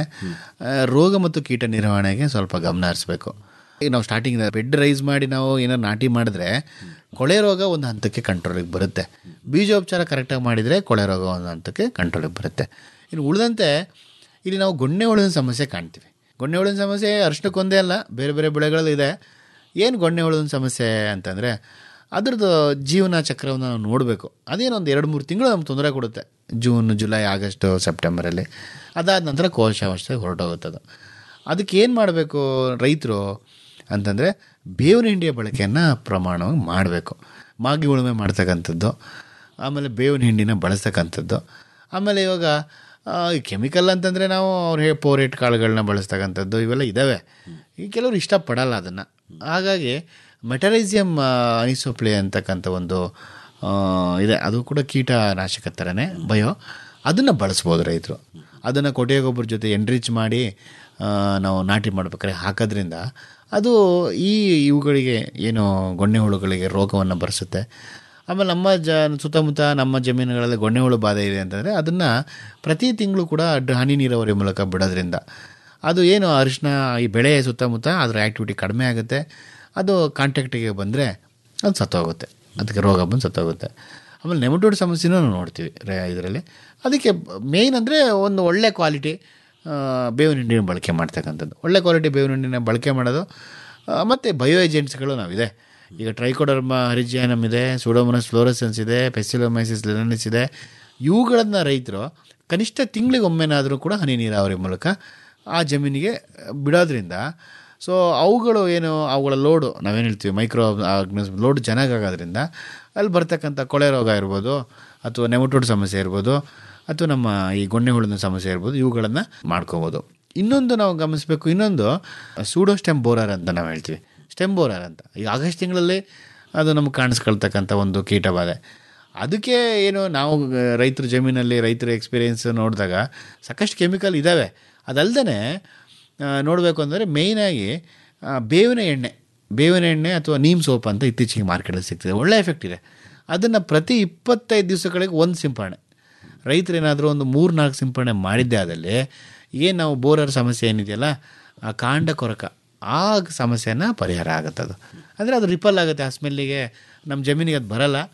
ರೋಗ ಮತ್ತು ಕೀಟ ನಿರ್ವಹಣೆಗೆ ಸ್ವಲ್ಪ ಗಮನ ಹರಿಸ್ಬೇಕು ಈಗ ನಾವು ಸ್ಟಾರ್ಟಿಂಗ್ ಬೆಡ್ ರೈಸ್ ಮಾಡಿ ನಾವು ಏನಾರು ನಾಟಿ ಮಾಡಿದ್ರೆ ಕೊಳೆ ರೋಗ ಒಂದು ಹಂತಕ್ಕೆ ಕಂಟ್ರೋಲಿಗೆ ಬರುತ್ತೆ ಬೀಜೋಪಚಾರ ಕರೆಕ್ಟಾಗಿ ಮಾಡಿದರೆ ಕೊಳೆ ರೋಗ ಒಂದು ಹಂತಕ್ಕೆ ಕಂಟ್ರೋಲಿಗೆ ಬರುತ್ತೆ ಇನ್ನು ಉಳಿದಂತೆ ಇಲ್ಲಿ ನಾವು ಗೊಣ್ಣೆ ಹುಳುವಿನ ಸಮಸ್ಯೆ ಕಾಣ್ತೀವಿ ಗೊಣ್ಣೆ ಹುಳುವಿನ ಸಮಸ್ಯೆ ಅರಿಶಿಣಕ್ಕೊಂದೇ ಅಲ್ಲ ಬೇರೆ ಬೇರೆ ಬೆಳೆಗಳು ಇದೆ ಏನು ಗೊಣ್ಣೆ ಹುಳುವಿನ ಸಮಸ್ಯೆ ಅಂತಂದರೆ ಅದ್ರದ್ದು ಜೀವನ ಚಕ್ರವನ್ನು ನಾವು ನೋಡಬೇಕು ಅದೇನೊಂದು ಎರಡು ಮೂರು ತಿಂಗಳು ನಮ್ಗೆ ತೊಂದರೆ ಕೊಡುತ್ತೆ ಜೂನ್ ಜುಲೈ ಆಗಸ್ಟು ಸೆಪ್ಟೆಂಬರಲ್ಲಿ ಅದಾದ ನಂತರ ಕೋಶಾವಸ್ಥೆ ಹೊರಟೋಗುತ್ತೆ ಅದು ಅದಕ್ಕೆ ಏನು ಮಾಡಬೇಕು ರೈತರು ಅಂತಂದರೆ ಬೇವಿನ ಹಿಂಡಿಯ ಬಳಕೆಯನ್ನು ಪ್ರಮಾಣವಾಗಿ ಮಾಡಬೇಕು ಮಾಗಿ ಉಳುಮೆ ಮಾಡ್ತಕ್ಕಂಥದ್ದು ಆಮೇಲೆ ಬೇವಿನ ಹಿಂಡಿನ ಬಳಸ್ತಕ್ಕಂಥದ್ದು ಆಮೇಲೆ ಇವಾಗ ಕೆಮಿಕಲ್ ಅಂತಂದರೆ ನಾವು ಅವ್ರು ಹೇ ಪೋರೇಟ್ ಕಾಳುಗಳನ್ನ ಬಳಸ್ತಕ್ಕಂಥದ್ದು ಇವೆಲ್ಲ ಇದ್ದಾವೆ ಈ ಕೆಲವರು ಇಷ್ಟಪಡಲ್ಲ ಅದನ್ನು ಹಾಗಾಗಿ ಮೆಟರೈಸಿಯಮ್ ಅನಿಸೋಪ್ಲೆ ಅಂತಕ್ಕಂಥ ಒಂದು ಆ, ಇದೆ ಅದು ಕೂಡ ಕೀಟನಾಶಕ ಥರನೇ ಬಯೋ ಅದನ್ನು ಬಳಸ್ಬೋದು ರೈತರು ಅದನ್ನು ಕೊಟ್ಟಿಗೆ ಗೊಬ್ಬರ ಜೊತೆ ಎನ್ರಿಚ್ ಮಾಡಿ ಆ, ನಾವು ನಾಟಿ ಮಾಡ್ಬೇಕಾದ್ರೆ ಹಾಕೋದ್ರಿಂದ ಅದು ಈ ಇವುಗಳಿಗೆ ಏನು ಗೊಣ್ಣೆ ಹುಳುಗಳಿಗೆ ರೋಗವನ್ನು ಬರೆಸುತ್ತೆ ಆಮೇಲೆ ನಮ್ಮ ಜ ಸುತ್ತಮುತ್ತ ನಮ್ಮ ಜಮೀನುಗಳಲ್ಲಿ ಗೊಣ್ಣೆ ಹುಳು ಬಾಧೆ ಇದೆ ಅಂತಂದರೆ ಅದನ್ನು ಪ್ರತಿ ತಿಂಗಳು ಕೂಡ ಡ್- ಹನಿ ನೀರಾವರಿ ಮೂಲಕ ಬಿಡೋದ್ರಿಂದ ಅದು ಏನು ಅರಿಶಿನ ಈ ಬೆಳೆ ಸುತ್ತಮುತ್ತ ಅದರ ಆ್ಯಕ್ಟಿವಿಟಿ ಕಡಿಮೆ ಆಗುತ್ತೆ ಅದು ಕಾಂಟ್ಯಾಕ್ಟಿಗೆ ಬಂದರೆ ಅದು ಸತ್ತೋಗುತ್ತೆ ಅದಕ್ಕೆ ರೋಗ ಬಂದು ಸತ್ತೋಗುತ್ತೆ ಆಮೇಲೆ ನೆಮಟೋಡ್ ಸಮಸ್ಯೆನೂ ನಾವು ನೋಡ್ತೀವಿ ಇದರಲ್ಲಿ ಅದಕ್ಕೆ ಮೇಯ್ನ್ ಅಂದರೆ ಒಂದು ಒಳ್ಳೆ ಕ್ವಾಲಿಟಿ ಬೇವಿನ ಹಿಂಡಿನ ಬಳಕೆ ಮಾಡ್ತಕ್ಕಂಥದ್ದು ಒಳ್ಳೆ ಕ್ವಾಲಿಟಿ ಬೇವಿನ ಹಿಂಡಿನ ಬಳಕೆ ಮಾಡೋದು ಆ, ಮತ್ತು ಬಯೋ ಏಜೆಂಟ್ಸ್ಗಳು ನಾವಿದೆ ಈಗ ಟ್ರೈಕೋಡರ್ಮ ಹರಿಜಿಯಾನಮ್ ಇದೆ ಸೂಡೋಮೋನಸ್ ಫ್ಲೋರಸೆನ್ಸ್ ಇದೆ ಪೆಸಿಲೋಮೈಸಿಸ್ ಲೆನನಿಸ್ ಇದೆ ಇವುಗಳನ್ನು ರೈತರು ಕನಿಷ್ಠ ತಿಂಗಳಿಗೊಮ್ಮೆನಾದರೂ ಕೂಡ ಹನಿ ನೀರಾವರಿ ಮೂಲಕ ಆ ಜಮೀನಿಗೆ ಬಿಡೋದ್ರಿಂದ ಸೊ ಅವುಗಳು ಏನು ಅವುಗಳ ಲೋಡು ನಾವೇನು ಹೇಳ್ತೀವಿ ಮೈಕ್ರೋ ಆರ್ಗನಿಸಮ್ ಲೋಡ್ ಚೆನ್ನಾಗಾಗೋದ್ರಿಂದ ಅಲ್ಲಿ ಬರ್ತಕ್ಕಂಥ ಕೊಳೆ ರೋಗ ಇರ್ಬೋದು ಅಥವಾ ನೆಮಟೋಡ್ ಸಮಸ್ಯೆ ಇರ್ಬೋದು ಅಥವಾ ನಮ್ಮ ಈ ಗೊಣ್ಣೆ ಹುಳಿನ ಸಮಸ್ಯೆ ಇರ್ಬೋದು ಇವುಗಳನ್ನು ಮಾಡ್ಕೋಬೋದು ಇನ್ನೊಂದು ನಾವು ಗಮನಿಸಬೇಕು ಇನ್ನೊಂದು ಸೂಡೋ ಸ್ಟೆಮ್ ಬೋರರ್ ಅಂತ ನಾವು ಹೇಳ್ತೀವಿ ಸ್ಟೆಮ್ ಬೋರರ್ ಅಂತ ಈಗ ಆಗಸ್ಟ್ ತಿಂಗಳಲ್ಲಿ ಅದು ನಮ್ಗೆ ಕಾಣಿಸ್ಕೊಳ್ತಕ್ಕಂಥ ಒಂದು ಕೀಟಬಾಧೆ ಅದಕ್ಕೆ ಏನು ನಾವು ರೈತರ ಜಮೀನಲ್ಲಿ ರೈತರ ಎಕ್ಸ್ಪೀರಿಯೆನ್ಸ್ ನೋಡಿದಾಗ ಸಾಕಷ್ಟು ಕೆಮಿಕಲ್ ಇದ್ದಾವೆ ಅದಲ್ಲದೆ ನೋಡಬೇಕು ಅಂದರೆ ಮೇಯ್ನಾಗಿ ಬೇವಿನ ಎಣ್ಣೆ ಬೇವಿನ ಎಣ್ಣೆ ಅಥವಾ ನೀಮ್ ಸೋಪ್ ಅಂತ ಇತ್ತೀಚೆಗೆ ಮಾರ್ಕೆಟಲ್ಲಿ ಸಿಗ್ತದೆ ಒಳ್ಳೆ ಎಫೆಕ್ಟ್ ಇದೆ ಅದನ್ನು ಪ್ರತಿ ಇಪ್ಪತ್ತೈದು ದಿವಸಗಳಿಗೆ ಒಂದು ಸಿಂಪರಣೆ ರೈತರೇನಾದರೂ ಒಂದು ಮೂರು ನಾಲ್ಕು ಸಿಂಪರಣೆ ಮಾಡಿದ್ದೇ ಆದಲ್ಲಿ ಏನು ನಾವು ಬೋರರ್ ಸಮಸ್ಯೆ ಏನಿದೆಯಲ್ಲ ಆ ಕಾಂಡ ಕೊರಕ ಆ ಸಮಸ್ಯೆನ ಪರಿಹಾರ ಆಗುತ್ತೆ ಅದು ಅಂದರೆ ಅದು ರಿಪಲ್ ಆಗುತ್ತೆ ಆ ಸ್ಮೆಲ್ಲಿಗೆ ನಮ್ಮ ಜಮೀನಿಗೆ ಅದು ಬರಲ್ಲ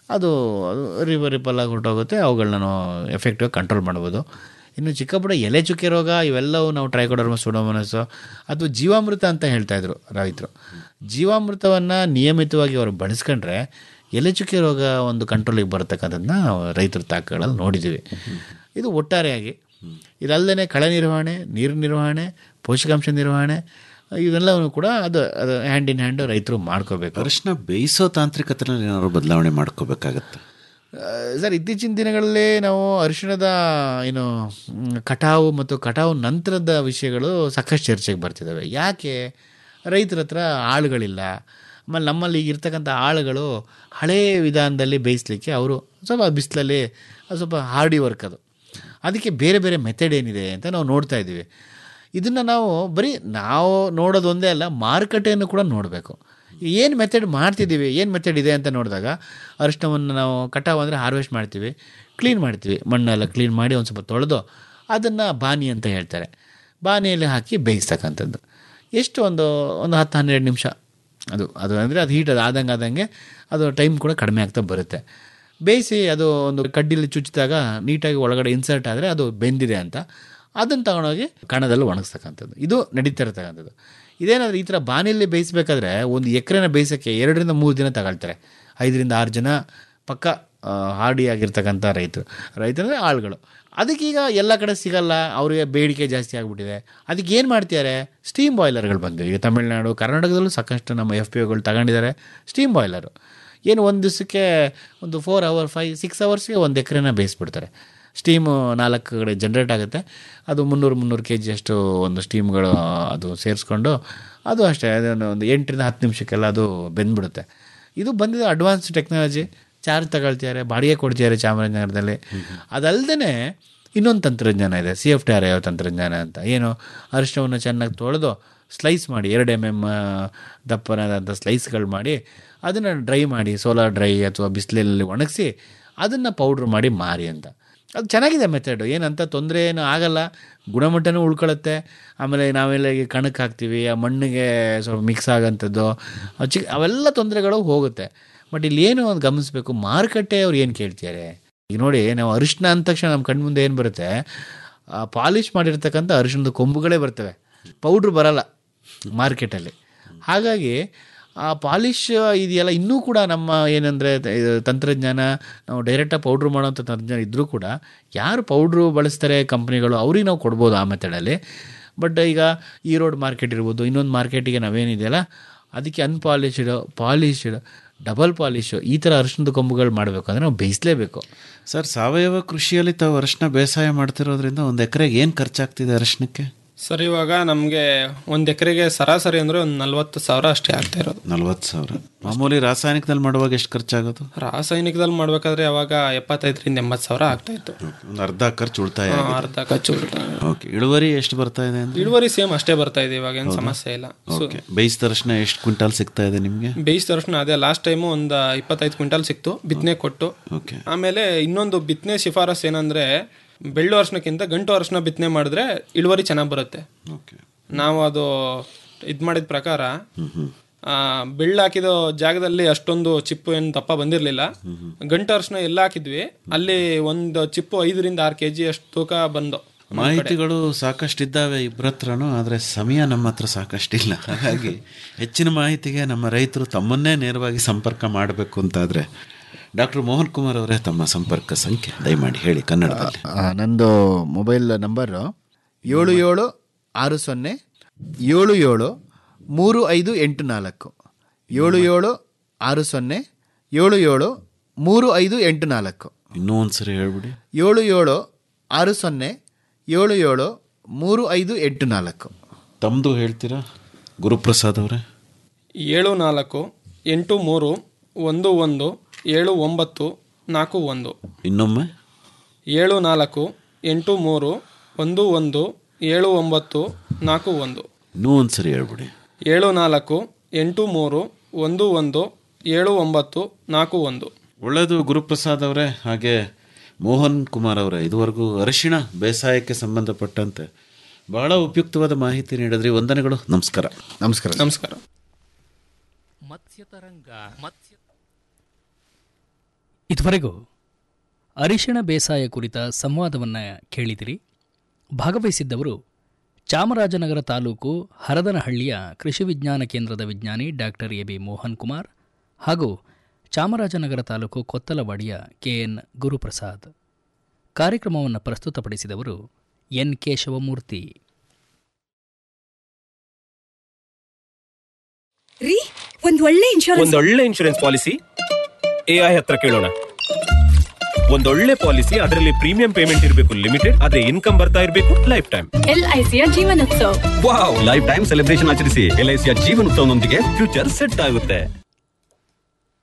ಅದು ಅದು ರಿಪ ರಿಪಲ್ ಆಗಿ ಹೊರಟೋಗುತ್ತೆ ಅವುಗಳನ್ನ ನಾವು ಎಫೆಕ್ಟಿವ್ ಕಂಟ್ರೋಲ್ ಮಾಡ್ಬೋದು ಇನ್ನು ಚಿಕ್ಕ ಪುಟ್ಟ ಎಲೆ ಚುಕ್ಕೆ ರೋಗ ಇವೆಲ್ಲವೂ ನಾವು ಟ್ರೈಕೋಡರ್ಮ ಸುಡೋಮನಸ್ಸು ಅಥವಾ ಜೀವಾಮೃತ ಅಂತ ಹೇಳ್ತಾಯಿದ್ರು ರೈತರು ಜೀವಾಮೃತವನ್ನು ನಿಯಮಿತವಾಗಿ ಅವರು ಬಳಸ್ಕೊಂಡ್ರೆ ಎಲೆ ಚುಕ್ಕೆ ರೋಗ ಒಂದು ಕಂಟ್ರೋಲಿಗೆ ಬರತಕ್ಕಂಥದ್ದನ್ನ ನಾವು ರೈತರ ತಾಕಗಳಲ್ಲಿ ನೋಡಿದ್ದೀವಿ ಇದು ಒಟ್ಟಾರೆಯಾಗಿ ಇದಲ್ಲದೆ ಕಳೆ ನಿರ್ವಹಣೆ ನೀರು ನಿರ್ವಹಣೆ ಪೋಷಕಾಂಶ ನಿರ್ವಹಣೆ ಇವೆಲ್ಲವೂ ಕೂಡ ಅದು ಅದು ಹ್ಯಾಂಡ್ ಇನ್ ಹ್ಯಾಂಡ್ ರೈತರು ಮಾಡ್ಕೋಬೇಕು ಅರಿಶಿನ ಬೇಯಿಸೋ ತಾಂತ್ರಿಕತೆನಲ್ಲಿ ಏನಾದ್ರು ಬದಲಾವಣೆ ಮಾಡ್ಕೋಬೇಕಾಗತ್ತೆ ಆ, ಸರ್ ಇತ್ತೀಚಿನ ದಿನಗಳಲ್ಲಿ ನಾವು ಅರಿಶಿಣದ ಏನು ಮ್, ಕಟಾವು ಮತ್ತು ಕಟಾವು ನಂತರದ ವಿಷಯಗಳು ಸಾಕಷ್ಟು ಚರ್ಚೆಗೆ ಬರ್ತಿದ್ದಾವೆ ಯಾಕೆ ರೈತರ ಹತ್ರ ಆಳುಗಳಿಲ್ಲ ಆಮೇಲೆ ನಮ್ಮಲ್ಲಿ ಈಗ ಇರ್ತಕ್ಕಂಥ ಆಳುಗಳು ಹಳೇ ವಿಧಾನದಲ್ಲಿ ಬೇಯಿಸ್ಲಿಕ್ಕೆ ಅವರು ಸ್ವಲ್ಪ ಬಿಸಿಲಲ್ಲಿ ಅದು ಸ್ವಲ್ಪ ಹಾರ್ಡಿ ವರ್ಕ್ ಅದು ಅದಕ್ಕೆ ಬೇರೆ ಬೇರೆ ಮೆಥಡ್ ಏನಿದೆ ಅಂತ ನಾವು ನೋಡ್ತಾ ಇದ್ದೀವಿ ಇದನ್ನು ನಾವು ಬರೀ ನಾವು ನೋಡೋದು ಒಂದೇ ಅಲ್ಲ ಮಾರುಕಟ್ಟೆಯನ್ನು ಕೂಡ ನೋಡಬೇಕು ಏನು ಮೆಥಡ್ ಮಾಡ್ತಿದ್ದೀವಿ ಏನು ಮೆಥಡ್ ಇದೆ ಅಂತ ನೋಡಿದಾಗ ಅರಿಶಿಣವನ್ನು ನಾವು ಕಟಾವು ಅಂದರೆ ಹಾರ್ವೆಸ್ಟ್ ಮಾಡ್ತೀವಿ ಕ್ಲೀನ್ ಮಾಡ್ತೀವಿ ಮಣ್ಣೆಲ್ಲ ಕ್ಲೀನ್ ಮಾಡಿ ಒಂದು ಸ್ವಲ್ಪ ತೊಳೆದು ಅದನ್ನು ಬಾನಿ ಅಂತ ಹೇಳ್ತಾರೆ ಬಾನಿಯಲ್ಲಿ ಹಾಕಿ ಬೇಯಿಸ್ತಕ್ಕಂಥದ್ದು ಎಷ್ಟು ಒಂದು ಒಂದು ಹತ್ತು ಹನ್ನೆರಡು ನಿಮಿಷ ಅದು ಅದು ಅಂದರೆ ಅದು ಹೀಟ್ ಅದು ಆದಂಗೆ ಆದಂಗೆ ಅದು ಟೈಮ್ ಕೂಡ ಕಡಿಮೆ ಆಗ್ತಾ ಬರುತ್ತೆ ಬೇಯಿಸಿ ಅದು ಒಂದು ಕಡ್ಡಿಲಿ ಚುಚ್ಚಿದಾಗ ನೀಟಾಗಿ ಒಳಗಡೆ ಇನ್ಸರ್ಟ್ ಆದರೆ ಅದು ಬೆಂದಿದೆ ಅಂತ ಅದನ್ನು ತಗೊಂಡೋಗಿ ಕಣದಲ್ಲಿ ಒಣಗಿಸ್ತಕ್ಕಂಥದ್ದು ಇದು ನಡೀತಾ ಇರತಕ್ಕಂಥದ್ದು ಇದೇನಾದರೂ ಈ ಥರ ಬಾನಿಯಲ್ಲಿ ಬೇಯಿಸ್ಬೇಕಾದ್ರೆ ಒಂದು ಎಕರೆನ ಬೇಯಿಸೋಕ್ಕೆ ಎರಡರಿಂದ ಮೂರು ದಿನ ತಗೊಳ್ತಾರೆ ಐದರಿಂದ ಆರು ಜನ ಪಕ್ಕ ಹಾರ್ಡಿ ಆಗಿರ್ತಕ್ಕಂಥ ರೈತರು ರೈತರಂದರೆ ಆಳುಗಳು ಅದಕ್ಕೀಗ ಎಲ್ಲ ಕಡೆ ಸಿಗಲ್ಲ ಅವರಿಗೆ ಬೇಡಿಕೆ ಜಾಸ್ತಿ ಆಗಿಬಿಟ್ಟಿದೆ ಅದಕ್ಕೆ ಏನು ಮಾಡ್ತಿದ್ದಾರೆ ಸ್ಟೀಮ್ ಬಾಯ್ಲರ್ಗಳು ಬಂದಿವೆ ಈಗ ತಮಿಳುನಾಡು ಕರ್ನಾಟಕದಲ್ಲೂ ಸಾಕಷ್ಟು ನಮ್ಮ ಎಫ್ ಪಿ ಒಗಳು ತಗೊಂಡಿದ್ದಾರೆ ಸ್ಟೀಮ್ ಬಾಯ್ಲರು ಏನು ಒಂದು ದಿವಸಕ್ಕೆ ಒಂದು ಫೋರ್ ಅವರ್ ಫೈವ್ ಸಿಕ್ಸ್ ಅವರ್ಸ್ಗೆ ಒಂದು ಎಕರೆನ ಬೇಯಿಸ್ಬಿಡ್ತಾರೆ ಸ್ಟೀಮು ನಾಲ್ಕು ಕಡೆ ಜನ್ರೇಟ್ ಆಗುತ್ತೆ ಅದು ಮುನ್ನೂರು ಮುನ್ನೂರು ಕೆ ಜಿ ಅಷ್ಟು ಒಂದು ಸ್ಟೀಮ್ಗಳು ಅದು ಸೇರಿಸ್ಕೊಂಡು ಅದು ಅಷ್ಟೇ ಅದನ್ನು ಒಂದು ಎಂಟರಿಂದ ಹತ್ತು ನಿಮಿಷಕ್ಕೆಲ್ಲ ಅದು ಬೆಂದ್ಬಿಡುತ್ತೆ ಇದು ಬಂದಿದೆ ಅಡ್ವಾನ್ಸ್ ಟೆಕ್ನಾಲಜಿ ಚಾರ್ಜ್ ತಗೊಳ್ತಿದ್ದಾರೆ ಬಾಡಿಗೆ ಕೊಡ್ತಿದ್ದಾರೆ ಚಾಮರಾಜನಗರದಲ್ಲಿ ಅದಲ್ಲದೆ ಇನ್ನೊಂದು ತಂತ್ರಜ್ಞಾನ ಇದೆ ಸಿ ಎಫ್ ಟಿ ಆರ್ ಯಾವ ತಂತ್ರಜ್ಞಾನ ಅಂತ ಏನು ಅರಿಶಿಣವನ್ನು ಚೆನ್ನಾಗಿ ತೊಳೆದು ಸ್ಲೈಸ್ ಮಾಡಿ ಎರಡು ಎಮ್ ಎಮ್ ದಪ್ಪನಾದಂಥ ಸ್ಲೈಸ್ಗಳು ಮಾಡಿ ಅದನ್ನು ಡ್ರೈ ಮಾಡಿ ಸೋಲಾರ್ ಡ್ರೈ ಅಥವಾ ಬಿಸಿಲಲ್ಲಿ ಒಣಗಿಸಿ ಅದನ್ನು ಪೌಡ್ರ್ ಮಾಡಿ ಮಾರಿ ಅಂತ ಅದು ಚೆನ್ನಾಗಿದೆ ಮೆಥಡು ಏನಂತ ತೊಂದರೆ ಏನು ಆಗಲ್ಲ ಗುಣಮಟ್ಟನೂ ಉಳ್ಕೊಳ್ಳುತ್ತೆ ಆಮೇಲೆ ನಾವೆಲ್ಲ ಈಗ ಕಣಕ್ಕೆ ಹಾಕ್ತೀವಿ ಆ ಮಣ್ಣಿಗೆ ಸ್ವಲ್ಪ ಮಿಕ್ಸ್ ಆಗೋಂಥದ್ದು ಆ ಚಿಕ್ಕ ಅವೆಲ್ಲ ತೊಂದರೆಗಳು ಹೋಗುತ್ತೆ ಬಟ್ ಇಲ್ಲಿ ಏನು ಒಂದು ಗಮನಿಸಬೇಕು ಮಾರುಕಟ್ಟೆ ಅವ್ರು ಏನು ಕೇಳ್ತಿದ್ದಾರೆ ಈಗ ನೋಡಿ ನಾವು ಅರಿಶಿನ ಅಂದ ತಕ್ಷಣ ನಮ್ಮ ಕಣ್ಮುಂದೆ ಏನು ಬರುತ್ತೆ ಪಾಲಿಷ್ ಮಾಡಿರ್ತಕ್ಕಂಥ ಅರಿಶಿಣದ ಕೊಂಬುಗಳೇ ಬರ್ತವೆ ಪೌಡ್ರ್ ಬರಲ್ಲ ಮಾರ್ಕೆಟಲ್ಲಿ ಹಾಗಾಗಿ ಆ ಪಾಲಿಷ್ ಇದೆಯಲ್ಲ ಇನ್ನೂ ಕೂಡ ನಮ್ಮ ಏನಂದರೆ ತಂತ್ರಜ್ಞಾನ ನಾವು ಡೈರೆಕ್ಟಾಗಿ ಪೌಡ್ರ್ ಮಾಡೋಂಥ ತಂತ್ರಜ್ಞಾನ ಇದ್ದರೂ ಕೂಡ ಯಾರು ಪೌಡ್ರು ಬಳಸ್ತಾರೆ ಕಂಪ್ನಿಗಳು ಅವ್ರಿಗೆ ನಾವು ಕೊಡ್ಬೋದು ಆ ಮೆಥಡಲ್ಲಿ ಬಟ್ ಈಗ ಈ ರೋಡ್ ಮಾರ್ಕೆಟ್ ಇರ್ಬೋದು ಇನ್ನೊಂದು ಮಾರ್ಕೆಟಿಗೆ ನಾವೇನಿದೆಯಲ್ಲ ಅದಕ್ಕೆ ಅನ್ಪಾಲಿಶ್ಡ್ ಪಾಲಿಶ್ಡ್ ಡಬಲ್ ಪಾಲಿಶು ಈ ಥರ ಅರಿಶಿಣದ ಕೊಂಬುಗಳು ಮಾಡಬೇಕು ಅಂದರೆ ನಾವು ಬೇಯಿಸಲೇಬೇಕು ಸರ್ ಸಾವಯವ ಕೃಷಿಯಲ್ಲಿ ತಾವು ಅರಿಶಿನ ಬೇಸಾಯ ಮಾಡ್ತಿರೋದ್ರಿಂದ ಒಂದು ಎಕರೆಗೆ ಏನು ಖರ್ಚಾಗ್ತಿದೆ ಅರಿಶಿನಕ್ಕೆ ಸರ್ ಇವಾಗ ನಮಗೆ ಒಂದು ಎಕರೆಗೆ ಸರಾಸರಿ ಅಂದರೆ ಒಂದು ನಲ್ವತ್ತು ಸಾವಿರ ಅಷ್ಟೇ ಆಗ್ತಾ ಇರೋದು ನಲ್ವತ್ತು ಸಾವಿರ ಮಾಮೂಲಿ ರಾಸಾಯನಿಕದಲ್ಲಿ ಮಾಡುವಾಗ ಎಷ್ಟು ಖರ್ಚಾಗೋದು ರಾಸಾಯನಿಕದಲ್ಲಿ ಮಾಡಬೇಕಾದ್ರೆ ಅವಾಗ ಎಪ್ಪತ್ತೈದರಿಂದ ಎಂಬತ್ತು ಸಾವಿರ ಆಗ್ತಾ ಇತ್ತು ಒಂದು ಅರ್ಧ ಖರ್ಚು ಉಳಿತಾಯ ಹಾ, ಆಗಿದೆ. ಅರ್ಧ ಖರ್ಚು ಉಳಿತಾಯ. ಓಕೆ ಇಳುವರಿ ಎಷ್ಟು ಬರ್ತಾ ಇದೆ ಅಂದ್ರೆ ಇಳುವರಿ ಸೇಮ್ ಅಷ್ಟೇ ಬರ್ತಾ ಇದೆ ಇವಾಗ ಏನು ಸಮಸ್ಯೆ ಇಲ್ಲ ಸೊ ಓಕೆ ಬೇಯಿಸಿದ ಅರಿಶಿನ ಎಷ್ಟು ಕ್ವಿಂಟಾಲ್ ಸಿಗ್ತಾ ಇದೆ ನಿಮಗೆ ಬೇಯಿಸಿದ ತಕ್ಷಣ ಅದೇ ಲಾಸ್ಟ್ ಟೈಮು ಒಂದು ಇಪ್ಪತ್ತೈದು ಕ್ವಿಂಟಲ್ ಸಿಕ್ತು ಬಿತ್ತನೆ ಕೊಟ್ಟು ಓಕೆ ಆಮೇಲೆ ಇನ್ನೊಂದು ಬಿತ್ತನೆ ಶಿಫಾರಸ್ ಏನಂದ್ರೆ ಬೆಳ್ಳು ಅರ್ಶನಕ್ಕಿಂತ ಗಂಟು ಅರ್ಶನ ಬಿತ್ತನೆ ಮಾಡಿದ್ರೆ ಇಳುವರಿ ಚೆನ್ನಾಗಿ ಬರುತ್ತೆ ಓಕೆ ನಾವು ಅದು ಇದು ಮಾಡಿದ ಪ್ರಕಾರ ಆ, ಬೆಳ್ಳು ಹಾಕಿದ ಜಾಗದಲ್ಲಿ ಅಷ್ಟೊಂದು ಚಿಪ್ಪು ಏನು ದಪ್ಪ ಬಂದಿರಲಿಲ್ಲ ಗಂಟು ಅರ್ಶನ ಎಲ್ಲ ಹಾಕಿದ್ವಿ ಅಲ್ಲಿ ಒಂದು ಚಿಪ್ಪು ಐದರಿಂದ ಆರು ಕೆ ಜಿ ಅಷ್ಟು ತೂಕ ಬಂದು ಮಾಹಿತಿಗಳು ಸಾಕಷ್ಟು ಇದ್ದಾವೆ ಇಬ್ಬರ ಹತ್ರನೂ ಆದರೆ ಸಮಯ ನಮ್ಮ ಹತ್ರ ಸಾಕಷ್ಟಿಲ್ಲ ಹಾಗಾಗಿ ಹೆಚ್ಚಿನ ಮಾಹಿತಿಗೆ ನಮ್ಮ ರೈತರು ತಮ್ಮನ್ನೇ ನೇರವಾಗಿ ಸಂಪರ್ಕ ಮಾಡಬೇಕು ಅಂತಾದರೆ ಡಾಕ್ಟರ್ ಮೋಹನ್ ಕುಮಾರ್ ಅವರೇ ತಮ್ಮ ಸಂಪರ್ಕ ಸಂಖ್ಯೆ ದಯಮಾಡಿ ಹೇಳಿ ಕನ್ನಡದಲ್ಲಿ ಆ, ನಂದು ಮೊಬೈಲ್ ನಂಬರು ಏಳು ಏಳು ಆರು ಸೊನ್ನೆ ಏಳು ಏಳು ಮೂರು ಐದು ಎಂಟು ನಾಲ್ಕು ಏಳು ಏಳು ಆರು ಸೊನ್ನೆ ಏಳು ಏಳು ಮೂರು ಐದು ಎಂಟು ನಾಲ್ಕು ಇನ್ನೂ ಒಂದು ಸರಿ ಹೇಳ್ಬಿಡಿ ಏಳು ಏಳು ಆರು ಸೊನ್ನೆ ಏಳು ಏಳು ಮೂರು ಐದು ಎಂಟು ನಾಲ್ಕು ತಮ್ಮದು ಹೇಳ್ತೀರಾ ಗುರುಪ್ರಸಾದ್ ಅವರೇ ಏಳು ನಾಲ್ಕು ಎಂಟು ಮೂರು ಒಂದು ಒಂದು ಏಳು ಒಂಬತ್ತು ನಾಲ್ಕು ಒಂದು ಇನ್ನೊಮ್ಮೆ ಏಳು ನಾಲ್ಕು ಎಂಟು ಮೂರು ಒಂದು ಒಂದು ಏಳು ಒಂಬತ್ತು ನಾಲ್ಕು ಒಂದು ಇನ್ನೂ ಒಂದು ಸರಿ ಹೇಳ್ಬಿಡಿ ಏಳು ನಾಲ್ಕು ಎಂಟು ಮೂರು ಒಂದು ಒಂದು ಏಳು ಒಂಬತ್ತು ನಾಲ್ಕು ಒಂದು ಒಳ್ಳೆಯದು ಗುರುಪ್ರಸಾದ್ ಅವರೇ ಹಾಗೆ ಮೋಹನ್ ಕುಮಾರ್ ಅವರೇ ಇದುವರೆಗೂ ಅರಿಶಿಣ ಬೇಸಾಯಕ್ಕೆ ಸಂಬಂಧಪಟ್ಟಂತೆ ಬಹಳ ಉಪಯುಕ್ತವಾದ ಮಾಹಿತಿ ನೀಡಿದ್ರಿ ವಂದನೆಗಳು ನಮಸ್ಕಾರ ನಮಸ್ಕಾರ ನಮಸ್ಕಾರ ಮತ್ಸ್ಯತರಂಗ ಮತ್ಸ್ಯ ಇದುವರೆಗೂ ಅರಿಶಿಣ ಬೇಸಾಯ ಕುರಿತ ಸಂವಾದವನ್ನು ಕೇಳಿದಿರಿ ಭಾಗವಹಿಸಿದ್ದವರು ಚಾಮರಾಜನಗರ ತಾಲೂಕು ಹರದನಹಳ್ಳಿಯ ಕೃಷಿ ವಿಜ್ಞಾನ ಕೇಂದ್ರದ ವಿಜ್ಞಾನಿ doctor A B Mohan Kumar ಹಾಗೂ ಚಾಮರಾಜನಗರ ತಾಲೂಕು ಕೊತ್ತಲವಾಡಿಯ ಕೆಎನ್ ಗುರುಪ್ರಸಾದ್ ಕಾರ್ಯಕ್ರಮವನ್ನು ಪ್ರಸ್ತುತಪಡಿಸಿದವರು ಎನ್ ಕೇಶವಮೂರ್ತಿ ರೀ ಒಂದ್ ಒಳ್ಳೆ ಇನ್ಶೂರೆನ್ಸ್ ಒಂದೊಳ್ಳೆ ಇನ್ಶೂರೆನ್ಸ್ ಪಾಲಿಸಿ ಎಐ ಹತ್ರ ಕೇಳೋಣ ಒಂದೊಳ್ಳೆ ಪಾಲಿಸಿ ಅದರಲ್ಲಿ ಪ್ರೀಮಿಯಂ ಪೇಮೆಂಟ್ ಇರಬೇಕು ಲಿಮಿಟೆಡ್ ಅದೇ ಇನ್ಕಮ್ ಬರ್ತಾ ಇರಬೇಕು ಲೈಫ್ ಟೈಮ್ ಎಲ್ಐಸಿಯ Jeevanotsav wow life time celebration ಆಚರಿಸಿ ಎಲ್ಐಸಿಯ ಜೀವನ ಉತ್ಸವನೊಂದಿಗೆ ಫ್ಯೂಚರ್ ಸೆಟ್ ಆಗುತ್ತೆ